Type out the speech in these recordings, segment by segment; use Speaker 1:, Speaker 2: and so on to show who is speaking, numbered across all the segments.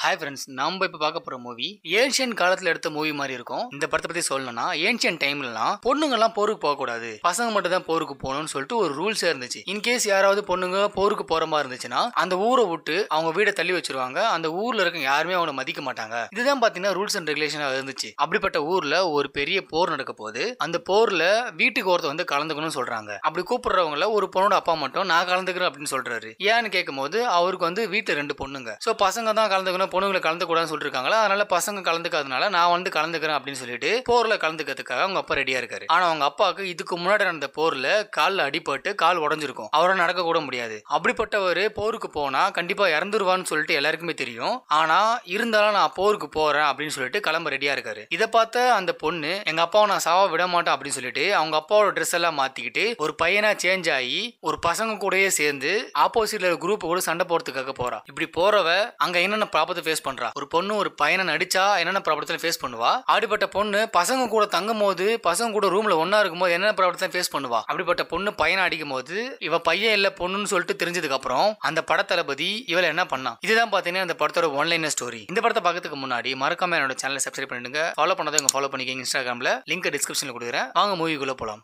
Speaker 1: hi friends நம்ம இப்போ பார்க்க போற மூவி ஏன்ஷியன் காலத்துல எடுத்த மூவி மாதிரி இருக்கும் இந்த படத்தை பத்தி சொல்லணும்னா ஏன்ஷியன் டைம்லலாம் பொண்ணுங்கலாம் போருக்கு போகக்கூடாது பசங்க மட்டும் தான் போருக்கு போகணும்னு சொல்லிட்டு ஒரு ரூல்ஸே இருந்துச்சு இன்கேஸ் யாராவது பொண்ணுங்க போருக்கு போற மாதிரி இருந்துச்சுன்னா அந்த ஊரை விட்டு அவங்க வீடை தள்ளி வச்சிருவாங்க அந்த ஊர்ல இருக்க யாருமே அவனை மதிக்க மாட்டாங்க இதுதான் பாத்தீங்கன்னா ரூல்ஸ் அண்ட் ரெகுலேஷன் இருந்துச்சு அப்படிப்பட்ட ஊர்ல ஒரு பெரிய போர் நடக்க போகுது அந்த போர்ல வீட்டுக்கு ஒருத்தர் வந்து கலந்துக்கணும்னு சொல்றாங்க அப்படி கூப்பிடுறவங்கள ஒரு பொண்ணோட அப்பா மட்டும் நான் கலந்துக்கிறேன் அப்படின்னு சொல்றாரு ஏன்னு கேட்கும்போது அவருக்கு வந்து வீட்டுல ரெண்டு பொண்ணுங்க சோ பசங்க தான் கலந்துக்கணும் பொண்ணுங்களை கலந்துக்கூடாதுன்னு சொல்லிருக்காங்களா அதனால பசங்க கலந்துக்காதனால நான் வந்து கலந்துக்கிறேன் அப்படின்னு சொல்லிட்டு போர்ல கலந்துக்கிறதுக்காக அவங்க அப்பா ரெடியா இருக்காரு ஆனா அவங்க அப்பாவுக்கு இதுக்கு முன்னாடி நடந்த போர்ல கால்ல அடிபட்டு கால் உடஞ்சிருக்கும் அவரை நடக்க கூட முடியாது அப்படிப்பட்டவர் போருக்கு போனா கண்டிப்பா இறந்துருவான்னு சொல்லிட்டு எல்லாருக்குமே தெரியும் ஆனா இருந்தாலும் நான் போருக்கு போறேன் அப்படின்னு சொல்லிட்டு கிளம்ப ரெடியா இருக்காரு இதை பார்த்த அந்த பொண்ணு எங்க அப்பாவை நான் சாவ விட மாட்டேன் அப்படின்னு சொல்லிட்டு அவங்க அப்பாவோட ட்ரெஸ் எல்லாம் மாத்திக்கிட்டு ஒரு பையனா சேஞ்ச் ஆகி ஒரு பசங்க கூடயே சேர்ந்து ஆப்போசிட்ல ஒரு குரூப் கூட சண்டை போறதுக்காக போறா இப்படி போறவ அங்க என்னென்ன ப்ராப்ளத்தை ஃபேஸ் பண்றா ஒரு பொண்ணு ஒரு பையனை நடிச்சா என்னென்ன ப்ராப்ளத்தை ஃபேஸ் பண்ணுவா அப்படிப்பட்ட பொண்ணு பசங்க கூட தங்கும் போது பசங்க கூட ரூம்ல ஒண்ணா இருக்கும்போது என்னென்ன ப்ராப்ளத்தை ஃபேஸ் பண்ணுவா அப்படிப்பட்ட பொண்ணு பையனை அடிக்கும் போது இவ பையன் இல்ல பொண்ணுன்னு சொல்லிட்டு தெரிஞ்சதுக்கு அப்புறம் அந்த படத்தளபதி இவள என்ன பண்ணா இதுதான் பாத்தீங்கன்னா இந்த படத்தோட ஒன்லைன் ஸ்டோரி இந்த படத்தை பார்க்கறதுக்கு முன்னாடி மறக்காம என்னோட சேனலை சப்ஸ்கிரைப் பண்ணிடுங்க ஃபாலோ பண்ணாதவங்க ஃபாலோ பண்ணிக்கங்க இன்ஸ்டாகிராம்ல லிங்க் டிஸ்கிரிப்ஷன்ல கொடுக்குறேன் வாங்க மூவிக்குள்ள போலாம்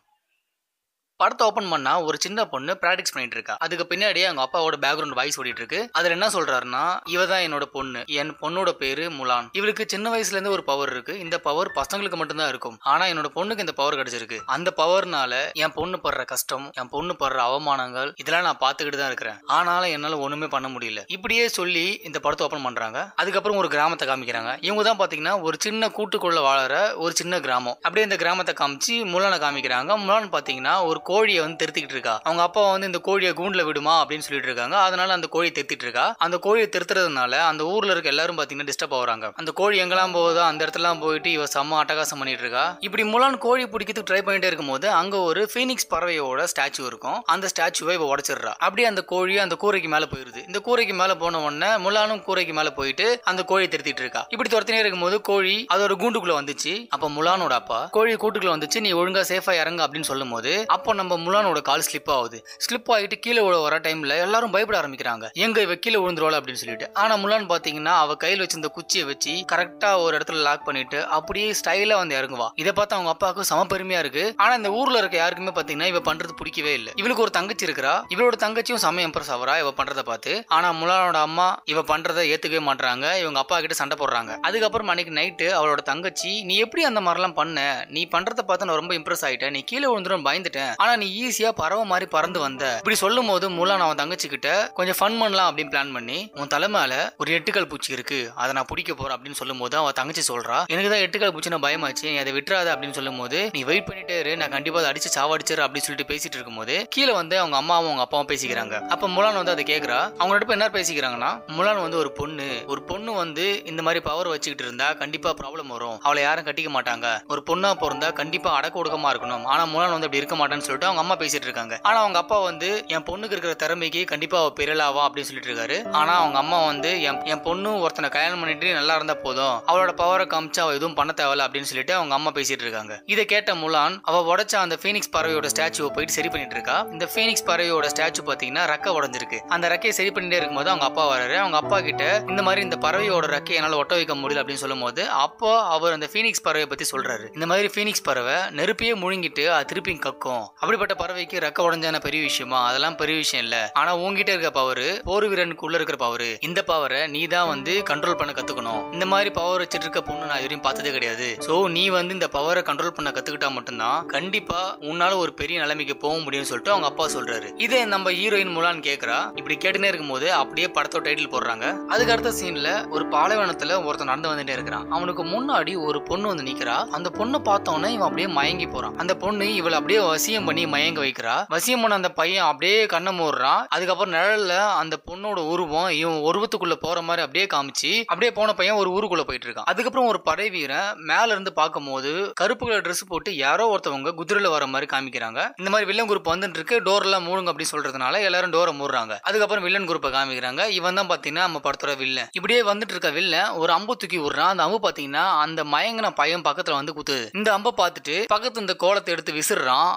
Speaker 1: படத்தை ஓபன் பண்ணா ஒரு சின்ன பொண்ணு ப்ராக்டிஸ் பண்ணிட்டு இருக்கா அதுக்கு பின்னாடி அவங்க அப்பாவோட பேக்ரவுண்ட் வாய்ஸ் ஓடிட்டு இருக்கு அதுல என்ன சொல்றாருன்னா இவ தான் என்னோட பொண்ணு என் பொண்ணோட பேரு முலான் இவளுக்கு சின்ன வயசுல இருந்து ஒரு பவர் இருக்கு இந்த பவர் பசங்களுக்கு மட்டும்தான் இருக்கும் ஆனா என்னோட பொண்ணுக்கு இந்த பவர் கிடைச்சிருக்கு அந்த பவர்னால என் பொண்ணு படுற கஷ்டம் என் பொண்ணு படுற அவமானங்கள் இதெல்லாம் நான் பாத்துக்கிட்டு தான் இருக்கிறேன் ஆனாலும் என்னால ஒண்ணுமே பண்ண முடியல இப்படியே சொல்லி இந்த படத்தை ஓபன் பண்றாங்க அதுக்கப்புறம் ஒரு கிராமத்தை காமிக்கிறாங்க இவங்க தான் பாத்தீங்கன்னா ஒரு சின்ன கூட்டுக்குள்ள வாழற ஒரு சின்ன கிராமம் அப்படியே இந்த கிராமத்தை காமிச்சு முலானை காமிக்கிறாங்க முலான் பாத்தீங்கன்னா ஒரு கோழியை வந்து திருத்திக்கிட்டு இருக்கா அவங்க அப்பா வந்து இந்த கோழியை கூண்டுல விடுமா அப்படின்னு சொல்லிட்டு இருக்காங்க அதனால அந்த கோழியை திருத்திட்டு இருக்கா அந்த கோழியை திருத்துறதுனால அந்த ஊர்ல இருக்க எல்லாரும் பாத்தீங்கன்னா டிஸ்டர்ப் ஆகுறாங்க அந்த கோழி எங்கெல்லாம் போகுதோ அந்த இடத்துலாம் போயிட்டு இவ செம்ம அட்டகாசம் பண்ணிட்டு இருக்கா இப்படி முலான் கோழி பிடிக்கிறதுக்கு ட்ரை பண்ணிட்டே இருக்கும்போது அங்க ஒரு ஃபீனிக்ஸ் பறவையோட ஸ்டாச்சு இருக்கும் அந்த ஸ்டாச்சுவை இவ உடைச்சிடுறா அப்படியே அந்த கோழி அந்த கூரைக்கு மேல போயிருது இந்த கூரைக்கு மேல போன உடனே முலானும் கூரைக்கு மேல போயிட்டு அந்த கோழியை திருத்திட்டு இருக்கா இப்படி துரத்தினே இருக்கும்போது கோழி அதோட கூண்டுக்குள்ள வந்துச்சு அப்ப முலானோட அப்பா கோழி கூட்டுக்குள்ள வந்துச்சு நீ ஒழுங்கா சேஃபா இறங்க அப்படின்னு சொல்லும் போது அப்போ நம்ம முலானோட கால் ஸ்லிப் ஆகுது ஸ்லிப் ஆகிட்டு கீழே விழ வர டைம்ல எல்லாரும் பயப்பட ஆரம்பிக்கிறாங்க எங்க இவ கீழே விழுந்துருவாள் அப்படின்னு சொல்லிட்டு ஆனா முலான் பாத்தீங்கன்னா அவ கையில் வச்சிருந்த குச்சியை வச்சு கரெக்டா ஒரு இடத்துல லாக் பண்ணிட்டு அப்படியே ஸ்டைலா வந்து இறங்குவா இதை பார்த்து அவங்க அப்பாவுக்கு சம பெருமையா இருக்கு ஆனா இந்த ஊர்ல இருக்க யாருக்குமே பாத்தீங்கன்னா இவ பண்றது பிடிக்கவே இல்லை இவளுக்கு ஒரு தங்கச்சி இருக்கிறா இவளோட தங்கச்சியும் செம இம்ப்ரெஸ் ஆவரா இவ பண்றதை பார்த்து ஆனா முலானோட அம்மா இவ பண்றதை ஏத்துக்கவே மாட்டாங்க இவங்க அப்பா கிட்ட சண்டை போடுறாங்க அதுக்கப்புறம் அன்னைக்கு நைட்டு அவளோட தங்கச்சி நீ எப்படி அந்த மாதிரிலாம் பண்ண நீ பண்றதை பார்த்து நான் ரொம்ப இம்ப்ரெஸ் ஆயிட்டேன் நீ கீழே விழுந்துரும் பயந்துட்டேன் ஆனா நீ ஈஸியா பறவை மாதிரி பறந்து வந்த இப்படி சொல்லும் போது முலான் அவன் தங்கச்சி கிட்ட கொஞ்சம் ஃபன் பண்ணலாம் அப்படின்னு பிளான் பண்ணி உன் தலைமையில ஒரு எட்டுக்கல் பூச்சி இருக்கு அதை நான் பிடிக்க போறேன் அப்படின்னு சொல்லும் போது அவன் தங்கச்சி சொல்றா எனக்கு தான் எட்டுக்கல் பூச்சி நான் பயமாச்சு நீ அதை விட்டுறாத அப்படின்னு சொல்லும் போது நீ வெயிட் பண்ணிட்டே இரு நான் கண்டிப்பா அதை அடிச்சு சாவடிச்சிரு அப்படின்னு சொல்லிட்டு பேசிட்டு இருக்கும்போது கீழே வந்து அவங்க அம்மாவும் அவங்க அப்பாவும் பேசிக்கிறாங்க அப்ப முலான் வந்து அதை கேக்குறா அவங்க ரெண்டு பேரும் என்ன பேசிக்கிறாங்கன்னா முலான் வந்து ஒரு பொண்ணு ஒரு பொண்ணு வந்து இந்த மாதிரி பவர் வச்சுக்கிட்டு இருந்தா கண்டிப்பா ப்ராப்ளம் வரும் அவளை யாரும் கட்டிக்க மாட்டாங்க ஒரு பொண்ணா பிறந்தா கண்டிப்பா அடக்க ஒடுக்கமா இருக்கணும் ஆனா முலான் வந்து அப்படி இருக்க மாட்டான்னு சொல்லிட்டு அவங்க அம்மா பேசிட்டு இருக்காங்க ஆனா அவங்க அப்பா வந்து என் பொண்ணுக்கு இருக்கிற திறமைக்கு கண்டிப்பா அவ பெரியலாவா அப்படின்னு சொல்லிட்டு இருக்காரு ஆனா அவங்க அம்மா வந்து என் என் பொண்ணு ஒருத்தனை கல்யாணம் பண்ணிட்டு நல்லா இருந்தா போதும் அவளோட பவரை காமிச்சு அவ எதுவும் பண்ண தேவையில்ல அப்படின்னு சொல்லிட்டு அவங்க அம்மா பேசிட்டு இருக்காங்க இதை கேட்ட முலான் அவ உடைச்ச அந்த ஃபீனிக்ஸ் பறவையோட ஸ்டாச்சுவை போயிட்டு சரி பண்ணிட்டு இருக்கா இந்த ஃபீனிக்ஸ் பறவையோட ஸ்டாச்சு பாத்தீங்கன்னா ரெக்க உடஞ்சிருக்கு அந்த ரெக்கையை சரி பண்ணிட்டே இருக்கும்போது அவங்க அப்பா வராரு அவங்க அப்பா கிட்ட இந்த மாதிரி இந்த பறவையோட ரெக்கையை என்னால ஒட்ட வைக்க முடியல அப்படின்னு சொல்லும் போது அப்போ அவர் அந்த ஃபீனிக்ஸ் பறவை பத்தி சொல்றாரு இந்த மாதிரி ஃபீனிக்ஸ் பறவை நெருப்பையே முழுங்கிட்டு அது திருப்பி கக்கும் அப்படிப்பட்ட பறவைக்கு ரெக்க உடஞ்சான பெரிய விஷயமா அதெல்லாம் பெரிய விஷயம் இல்ல ஆனா உங்ககிட்ட இருக்க பவர் போர் வீரனுக்குள்ள இருக்கிற பவர் இந்த பவரை நீ தான் வந்து கண்ட்ரோல் பண்ண கத்துக்கணும் இந்த மாதிரி பவர் வச்சிட்டு இருக்க பொண்ணு நான் இதுவரையும் பார்த்ததே கிடையாது சோ நீ வந்து இந்த பவரை கண்ட்ரோல் பண்ண கத்துக்கிட்டா மட்டும்தான் கண்டிப்பா உன்னால ஒரு பெரிய நிலைமைக்கு போக முடியும்னு சொல்லிட்டு அவங்க அப்பா சொல்றாரு இதே நம்ம ஹீரோயின் முலான்னு கேக்குறா இப்படி கேட்டுனே இருக்கும்போது அப்படியே படத்தோட டைட்டில் போடுறாங்க அதுக்கு அடுத்த சீன்ல ஒரு பாலைவனத்துல ஒருத்தன் நடந்து வந்துட்டே இருக்கிறான் அவனுக்கு முன்னாடி ஒரு பொண்ணு வந்து நிக்கிறா அந்த பொண்ணை பார்த்தோன்னே இவன் அப்படியே மயங்கி போறான் அந்த பொண்ணு இவளை அப்படியே வசியம் பண்ணி மயங்க வைக்கிறா வசியம் பண்ண அந்த பையன் அப்படியே கண்ணை மூடுறான் அதுக்கப்புறம் நிழல்ல அந்த பொண்ணோட உருவம் இவன் உருவத்துக்குள்ள போற மாதிரி அப்படியே காமிச்சு அப்படியே போன பையன் ஒரு ஊருக்குள்ள போயிட்டு இருக்கான் அதுக்கப்புறம் ஒரு படை வீரன் மேல இருந்து பார்க்கும்போது கருப்பு கலர் ட்ரெஸ் போட்டு யாரோ ஒருத்தவங்க குதிரையில வர மாதிரி காமிக்கிறாங்க இந்த மாதிரி வில்லன் குரூப் வந்துட்டு இருக்கு டோர் எல்லாம் மூடுங்க அப்படின்னு சொல்றதுனால எல்லாரும் டோரை மூடுறாங்க அதுக்கப்புறம் வில்லன் குரூப்பை காமிக்கிறாங்க இவன் தான் பாத்தீங்கன்னா நம்ம படத்தோட வில்லன் இப்படியே வந்துட்டு இருக்க வில்லன் ஒரு அம்பு தூக்கி விடுறான் அந்த அம்பு பாத்தீங்கன்னா அந்த மயங்கின பையன் பக்கத்துல வந்து குத்துது இந்த அம்பை பார்த்துட்டு பக்கத்து இந்த கோலத்தை எடுத்து விசிறான் அதுக்கப்புறம்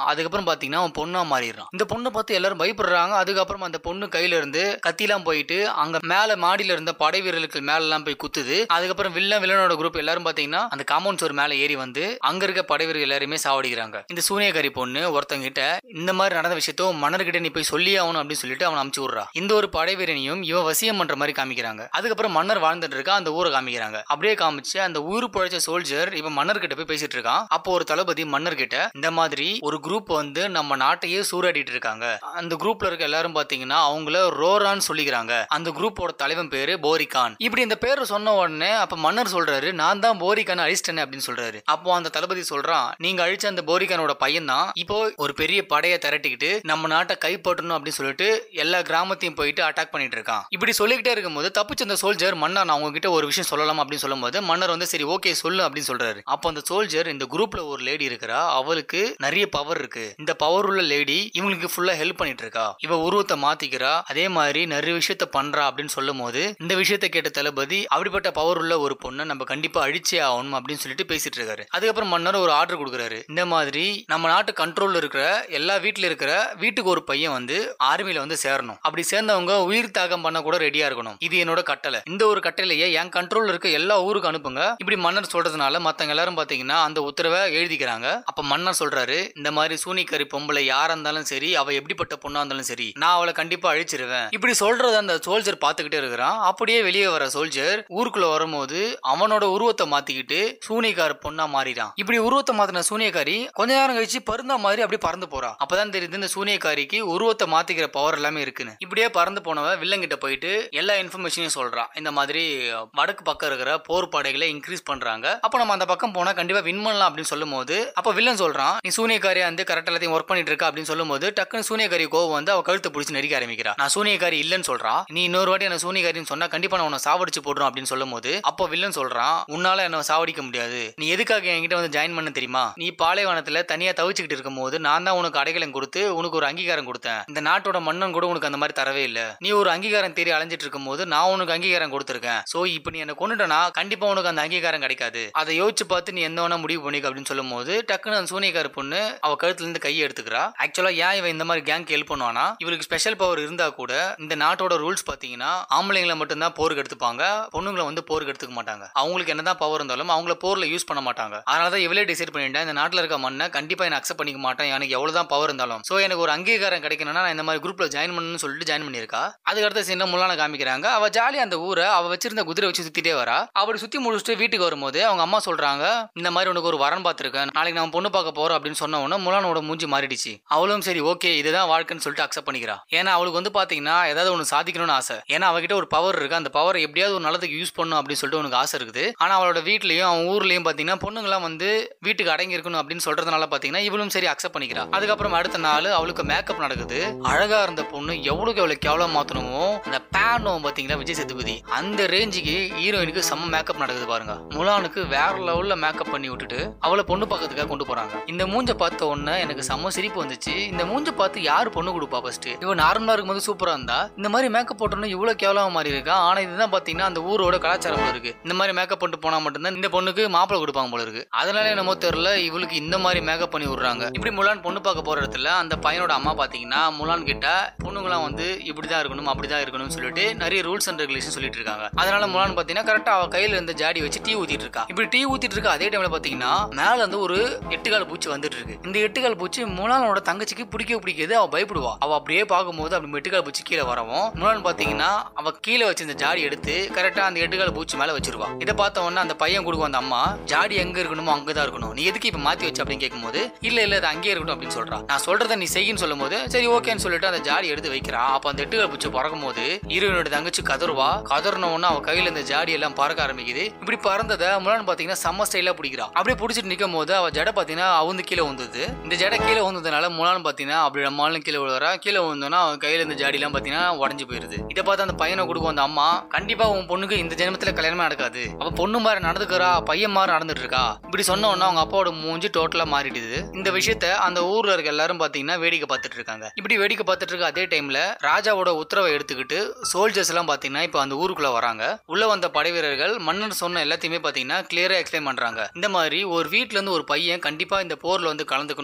Speaker 1: அதுக்கப்புறம் பாத்தீங்கன்னா அவன் பொண்ணா மாறிடுறான் இந்த பொண்ணை பார்த்து எல்லாரும் பயப்படுறாங்க அதுக்கப்புறம் அந்த பொண்ணு கையில இருந்து கத்திலாம் போயிட்டு அங்க மேல மாடியில இருந்த படை வீரர்களுக்கு மேல எல்லாம் போய் குத்துது அதுக்கப்புறம் வில்லன் வில்லனோட குரூப் எல்லாரும் பாத்தீங்கன்னா அந்த காம்பவுண்ட் சோர் மேல ஏறி வந்து அங்க இருக்க படை வீரர்கள் எல்லாருமே சாவடிக்கிறாங்க இந்த சூனியக்காரி பொண்ணு ஒருத்தங்க கிட்ட இந்த மாதிரி நடந்த விஷயத்த மன்னர்கிட்ட நீ போய் சொல்லி ஆகணும் அப்படின்னு சொல்லிட்டு அவன் அமுச்சு விடுறா இந்த ஒரு படை வீரனையும் இவன் வசியம் பண்ற மாதிரி காமிக்கிறாங்க அதுக்கப்புறம் மன்னர் வாழ்ந்துட்டு இருக்கா அந்த ஊரை காமிக்கிறாங்க அப்படியே காமிச்சு அந்த ஊரு பழைச்ச சோல்ஜர் இப்ப மன்னர் கிட்ட போய் பேசிட்டு இருக்கான் அப்போ ஒரு தளபதி மன்னர் கிட்ட இந்த மாதிரி ஒரு குரூப் வந்து நம்ம நாட்டையே சூறாடிட்டு இருக்காங்க அந்த குரூப்ல இருக்க எல்லாரும் பாத்தீங்கன்னா அவங்கள ரோரான்னு சொல்லிக்கிறாங்க அந்த குரூப்போட தலைவன் பேரு போரிகான் இப்படி இந்த பேர் சொன்ன உடனே அப்ப மன்னர் சொல்றாரு நான் தான் போரிகான் அழிச்சிட்டேன் அப்படின்னு சொல்றாரு அப்போ அந்த தளபதி சொல்றான் நீங்க அழிச்ச அந்த போரிகானோட பையன் தான் இப்போ ஒரு பெரிய படையை திரட்டிக்கிட்டு நம்ம நாட்டை கைப்பற்றணும் அப்படின்னு சொல்லிட்டு எல்லா கிராமத்தையும் போயிட்டு அட்டாக் பண்ணிட்டு இருக்கான் இப்படி சொல்லிக்கிட்டே இருக்கும்போது தப்பிச்ச அந்த சோல்ஜர் மன்னர் நான் உங்ககிட்ட ஒரு விஷயம் சொல்லலாம் அப்படின்னு சொல்லும்போது மன்னர் வந்து சரி ஓகே சொல்லு அப்படின்னு சொல்றாரு அப்போ அந்த சோல்ஜர் இந்த குரூப்ல ஒரு லேடி இருக்கிறா அவளுக்கு நிறைய பவர் இருக்கு இந்த பவர் உள்ள லேடி இவங்களுக்கு ஃபுல்லா ஹெல்ப் பண்ணிட்டு இருக்கா இவ உருவத்தை மாத்திக்கிறா அதே மாதிரி நிறைய விஷயத்த பண்றா அப்படின்னு சொல்லும் போது இந்த விஷயத்த கேட்ட தளபதி அப்படிப்பட்ட பவர் உள்ள ஒரு பொண்ணை நம்ம கண்டிப்பா அழிச்சே ஆகணும் அப்படின்னு சொல்லிட்டு பேசிட்டு இருக்காரு அதுக்கப்புறம் மன்னர் ஒரு ஆர்டர் கொடுக்குறாரு இந்த மாதிரி நம்ம நாட்டு கண்ட்ரோல்ல இருக்கிற எல்லா வீட்டுல இருக்கிற வீட்டுக்கு ஒரு பையன் வந்து ஆர்மியில வந்து சேரணும் அப்படி சேர்ந்தவங்க உயிர் தியாகம் பண்ண கூட ரெடியா இருக்கணும் இது என்னோட கட்டளை இந்த ஒரு கட்டளையை என் கண்ட்ரோல்ல இருக்க எல்லா ஊருக்கு அனுப்புங்க இப்படி மன்னர் சொல்றதுனால மத்தவங்க எல்லாரும் பாத்தீங்கன்னா அந்த உத்தரவை எழுதிக்கிறாங்க அப்ப மன்னர் சொல்றாரு இந்த மாதிரி சூனிக்கரி பொம்பளை யாரா இருந்தாலும் சரி அவ எப்படிப்பட்ட பொண்ணா இருந்தாலும் சரி நான் அவளை கண்டிப்பா அழிச்சிருவேன் இப்படி சொல்றத அந்த சோல்ஜர் பாத்துக்கிட்டே இருக்கிறான் அப்படியே வெளியே வர சோல்ஜர் ஊருக்குள்ள வரும்போது அவனோட உருவத்தை மாத்திக்கிட்டு சூனியக்கார பொண்ணா மாறிடான் இப்படி உருவத்தை மாத்தின சூனியக்காரி கொஞ்ச நேரம் கழிச்சு பருந்தா மாதிரி அப்படியே பறந்து போறா அப்பதான் தெரியுது இந்த சூனியக்காரிக்கு உருவத்தை மாத்திக்கிற பவர் எல்லாமே இருக்குன்னு இப்படியே பறந்து போனவ வில்லங்கிட்ட போயிட்டு எல்லா இன்ஃபர்மேஷனையும் சொல்றான் இந்த மாதிரி வடக்கு பக்கம் இருக்கிற போர் படைகளை இன்க்ரீஸ் பண்றாங்க அப்ப நம்ம அந்த பக்கம் போனா கண்டிப்பா வின் பண்ணலாம் அப்படின்னு சொல்லும் போது அப்ப வில்லன் சொல்றான் நீ சூனியக்காரியா வந்து கரெக்ட் எல்லாத்தையும் ஒர்க் பண்ணிட்டு இருக்க அப்படின்னு சொல்லும் போது டக்குன்னு சூனியக்காரி கோவம் வந்து அவ கழுத்தை பிடிச்சி நெரிக்க ஆரம்பிக்கிறா நான் சூனியக்காரி இல்லைன்னு சொல்றான் நீ இன்னொரு வாட்டி என்ன சூனியக்காரின்னு சொன்னா கண்டிப்பா நான் உன்னை சாவடிச்சு போடுறோம் அப்படின்னு சொல்லும் போது அப்போ வில்லன் சொல்றான் உன்னால என்ன சாவடிக்க முடியாது நீ எதுக்காக என்கிட்ட வந்து ஜாயின் பண்ண தெரியுமா நீ பாலைவனத்துல தனியா தவிச்சுக்கிட்டு இருக்கும் போது நான் தான் உனக்கு அடைக்கலம் கொடுத்து உனக்கு ஒரு அங்கீகாரம் கொடுத்தேன் இந்த நாட்டோட மன்னன் கூட உனக்கு அந்த மாதிரி தரவே இல்ல நீ ஒரு அங்கீகாரம் தேடி அலைஞ்சிட்டு இருக்கும் போது நான் உனக்கு அங்கீகாரம் கொடுத்துருக்கேன் சோ இப்போ நீ என்ன கொண்டுட்டனா கண்டிப்பா உனக்கு அந்த அங்கீகாரம் கிடைக்காது அதை யோசிச்சு பார்த்து நீ எந்த வேணா முடிவு பண்ணிக்க அப்படின்னு சொல்லும் போது டக்குன்னு அந்த சூனியக்கார பொண்ணு அவ கழுத்துல இருந்து கையை எடுத்துக்கிறா ஆக்சுவலா ஏன் இவன் இந்த மாதிரி கேங்க் ஹெல்ப் பண்ணுவானா இவளுக்கு ஸ்பெஷல் பவர் இருந்தா கூட இந்த நாட்டோட ரூல்ஸ் பாத்தீங்கன்னா ஆம்பளைங்களை மட்டும்தான் போருக்கு எடுத்துப்பாங்க பொண்ணுங்களை வந்து போருக்கு எடுத்துக்க மாட்டாங்க அவங்களுக்கு என்னதான் பவர் இருந்தாலும் அவங்கள போர்ல யூஸ் பண்ண மாட்டாங்க அதனால தான் இவளே டிசைட் பண்ணிட்டேன் இந்த நாட்டுல இருக்க மண்ணை கண்டிப்பா என்ன அக்செப்ட் பண்ணிக்க மாட்டேன் எனக்கு எவ்வளவுதான் பவர் இருந்தாலும் சோ எனக்கு ஒரு அங்கீகாரம் கிடைக்கணும்னா நான் இந்த மாதிரி குரூப்ல ஜாயின் பண்ணணும்னு சொல்லிட்டு ஜாயின் பண்ணியிருக்கா அதுக்கு அடுத்த சீன முள்ளான காமிக்கிறாங்க அவ ஜாலியா அந்த ஊரை அவ வச்சிருந்த குதிரை வச்சு சுத்திட்டே வரா அப்படி சுத்தி முடிச்சுட்டு வீட்டுக்கு வரும்போது அவங்க அம்மா சொல்றாங்க இந்த மாதிரி உனக்கு ஒரு வரன் பார்த்திருக்கேன் நாளைக்கு நான் பொண்ணு பார்க்க போறோம் அப்படின்னு சொன்ன உடனே முலானோட மூஞ்சி மாறிடுச்சு அவளும் சரி ஓகே இதுதான் வாழ்க்கைன்னு சொல்லிட்டு அக்செப்ட் பண்ணிக்கிறா ஏன்னா அவளுக்கு வந்து பாத்தீங்கன்னா ஏதாவது ஒன்று சாதிக்கணும்னு ஆசை ஏன்னா அவகிட்ட ஒரு பவர் இருக்கு அந்த பவர் எப்படியாவது ஒரு நல்லதுக்கு யூஸ் பண்ணும் அப்படின்னு சொல்லிட்டு உனக்கு ஆசை இருக்குது ஆனா அவளோட வீட்லயும் அவன் ஊர்லயும் பாத்தீங்கன்னா பொண்ணுங்களாம் வந்து வீட்டுக்கு அடங்கி இருக்கணும் அப்படின்னு சொல்றதுனால பாத்தீங்கன்னா இவளும் சரி அக்செப்ட் பண்ணிக்கிறா அதுக்கப்புறம் அடுத்த நாள் அவளுக்கு மேக்கப் நடக்குது அழகா இருந்த பொண்ணு எவ்வளவுக்கு எவ்வளவு கேவலம் மாத்தணுமோ அந்த பேனும் பாத்தீங்கன்னா விஜய் சேதுபதி அந்த ரேஞ்சுக்கு ஹீரோயினுக்கு செம்ம மேக்கப் நடக்குது பாருங்க முலானுக்கு வேற லெவல்ல மேக்கப் பண்ணி விட்டுட்டு அவளை பொண்ணு பார்க்கறதுக்காக கொண்டு போறாங்க இந்த மூஞ்ச பார்த்த உடனே எனக்கு செம்ம சிரிப்பு வந்துச்சு இந்த மூஞ்ச பார்த்து யாரு பொண்ணு கொடுப்பா ஃபர்ஸ்ட் இவன் நார்மலா இருக்கும்போது சூப்பரா இருந்தா இந்த மாதிரி மேக்கப் போட்டோன்னு இவ்வளவு கேவலமா மாறி இருக்கா ஆனா இதுதான் பாத்தீங்கன்னா அந்த ஊரோட கலாச்சாரம் போல இருக்கு இந்த மாதிரி மேக்கப் பண்ணிட்டு போனா மட்டும்தான் இந்த பொண்ணுக்கு மாப்பிளை கொடுப்பாங்க போல இருக்கு அதனால என்னமோ தெரியல இவளுக்கு இந்த மாதிரி மேக்கப் பண்ணி விடுறாங்க இப்படி முலான் பொண்ணு பார்க்க போற இடத்துல அந்த பையனோட அம்மா பாத்தீங்கன்னா முலான் கிட்ட பொண்ணுங்களாம் வந்து இப்படிதான் இருக்கணும் அப்படிதான் இருக்கணும்னு சொல்லிட்டு நிறைய ரூல்ஸ் அண்ட் ரெகுலேஷன் சொல்லிட்டு இருக்காங்க அதனால முலான் பாத்தீங்கன்னா கரெக்டா அவ கையில இருந்த ஜாடி வச்சு டீ ஊத்திட்டு இருக்கா இப்படி டீ ஊத்திட்டு இருக்க அதே டைம்ல பாத்தீங்கன்னா மேல இருந்து ஒரு எட்டுக்கால் பூச்சி வந்துட்டு இருக்கு இந்த எட்டுக்கால் பூச்சி முலானோட தங்கச்சிக்கு பிடிக்கவே பிடிக்காது அவ பயப்படுவா அவ அப்படியே பார்க்கும்போது அப்படி எட்டுக்கால் பூச்சி கீழே வரவும் முலான் பாத்தீங்கன்னா அவ கீழே வச்சிருந்த ஜாடி எடுத்து கரெக்டா அந்த எட்டுக்கால் பூச்சி மேல வச்சிருவா இதை பார்த்த உடனே அந்த பையன் கொடுக்கும் அந்த அம்மா ஜாடி எங்க இருக்கணுமோ அங்கதான் இருக்கணும் நீ எதுக்கு இப்ப மாத்தி வச்ச அப்படின்னு கேட்கும்போது இல்ல இல்ல அது அங்கேயே இருக்கட்டும் அப்படின்னு சொல்றா நான் சொல்றதை நீ செய்யின்னு சொல்லும் போது சரி ஓகேன்னு சொல்லிட்டு அந்த ஜாடி எடுத்து வைக்கிறா அப்ப அந்த எட்டுக்கால் பூச்சி பறக்கும் போது ஹீரோயினோட தங்கச்சி கதறுவா கதறின உடனே அவ கையில இந்த ஜாடி எல்லாம் பறக்க ஆரம்பிக்குது இப்படி பறந்ததை முலான் பாத்தீங்கன்னா செம்ம ஸ்டைலா பிடிக்கிறா அப்படியே பிடிச்சிட்டு நிக்கும் போது அவ ஜடை பாத்தீங்கன்னா அவுந்து கீழே வந்தது இந்த ஜடை கீழே வந்ததுனால முலான் பாத்தீங்கன்னா அப்படி நம்மளும் கீழே விழுறா கீழே வந்தோன்னா அவன் கையில இந்த ஜாடி எல்லாம் பாத்தீங்கன்னா உடஞ்சு போயிருது இதை பார்த்து அந்த பையனை கொடுக்கும் அந்த அம்மா கண்டிப்பா உன் பொண்ணுக்கு இந்த ஜென்மத்துல கல்யாணமே நடக்காது அவ பொண்ணு மாதிரி நடந்துக்கிறா பையன் மாதிரி நடந்துட்டு இருக்கா இப்படி சொன்ன உடனே அவங்க அப்பாவோட மூஞ்சி டோட்டலா மாறிடுது இந்த விஷயத்த அந்த ஊர்ல இருக்க எல்லாரும் பாத்தீங்கன்னா வேடிக்கை பார்த்துட்டு இருக்காங்க இப்படி வேடிக்கை பார்த்துட்டு இருக்க அதே டைம்ல ராஜாவோட உத்தரவை எடுத்துக்கிட்டு சோல்ஜர்ஸ் எல்லாம் பாத்தீங்கன்னா இப்போ அந்த ஊருக்குள்ள வராங்க உள்ள வந்த படை வீரர்கள் மன்னர் சொன்ன எல்லாத்தையுமே பாத்தீங்கன்னா கிளியரா எக்ஸ்பிளைன் பண்றாங்க இந்த மாதிரி ஒரு வீட்ல இருந்து ஒரு பையன் கண்டிப்பா இந்த போர்ல வந்து கலந்துக்கணும் அப்படின்னு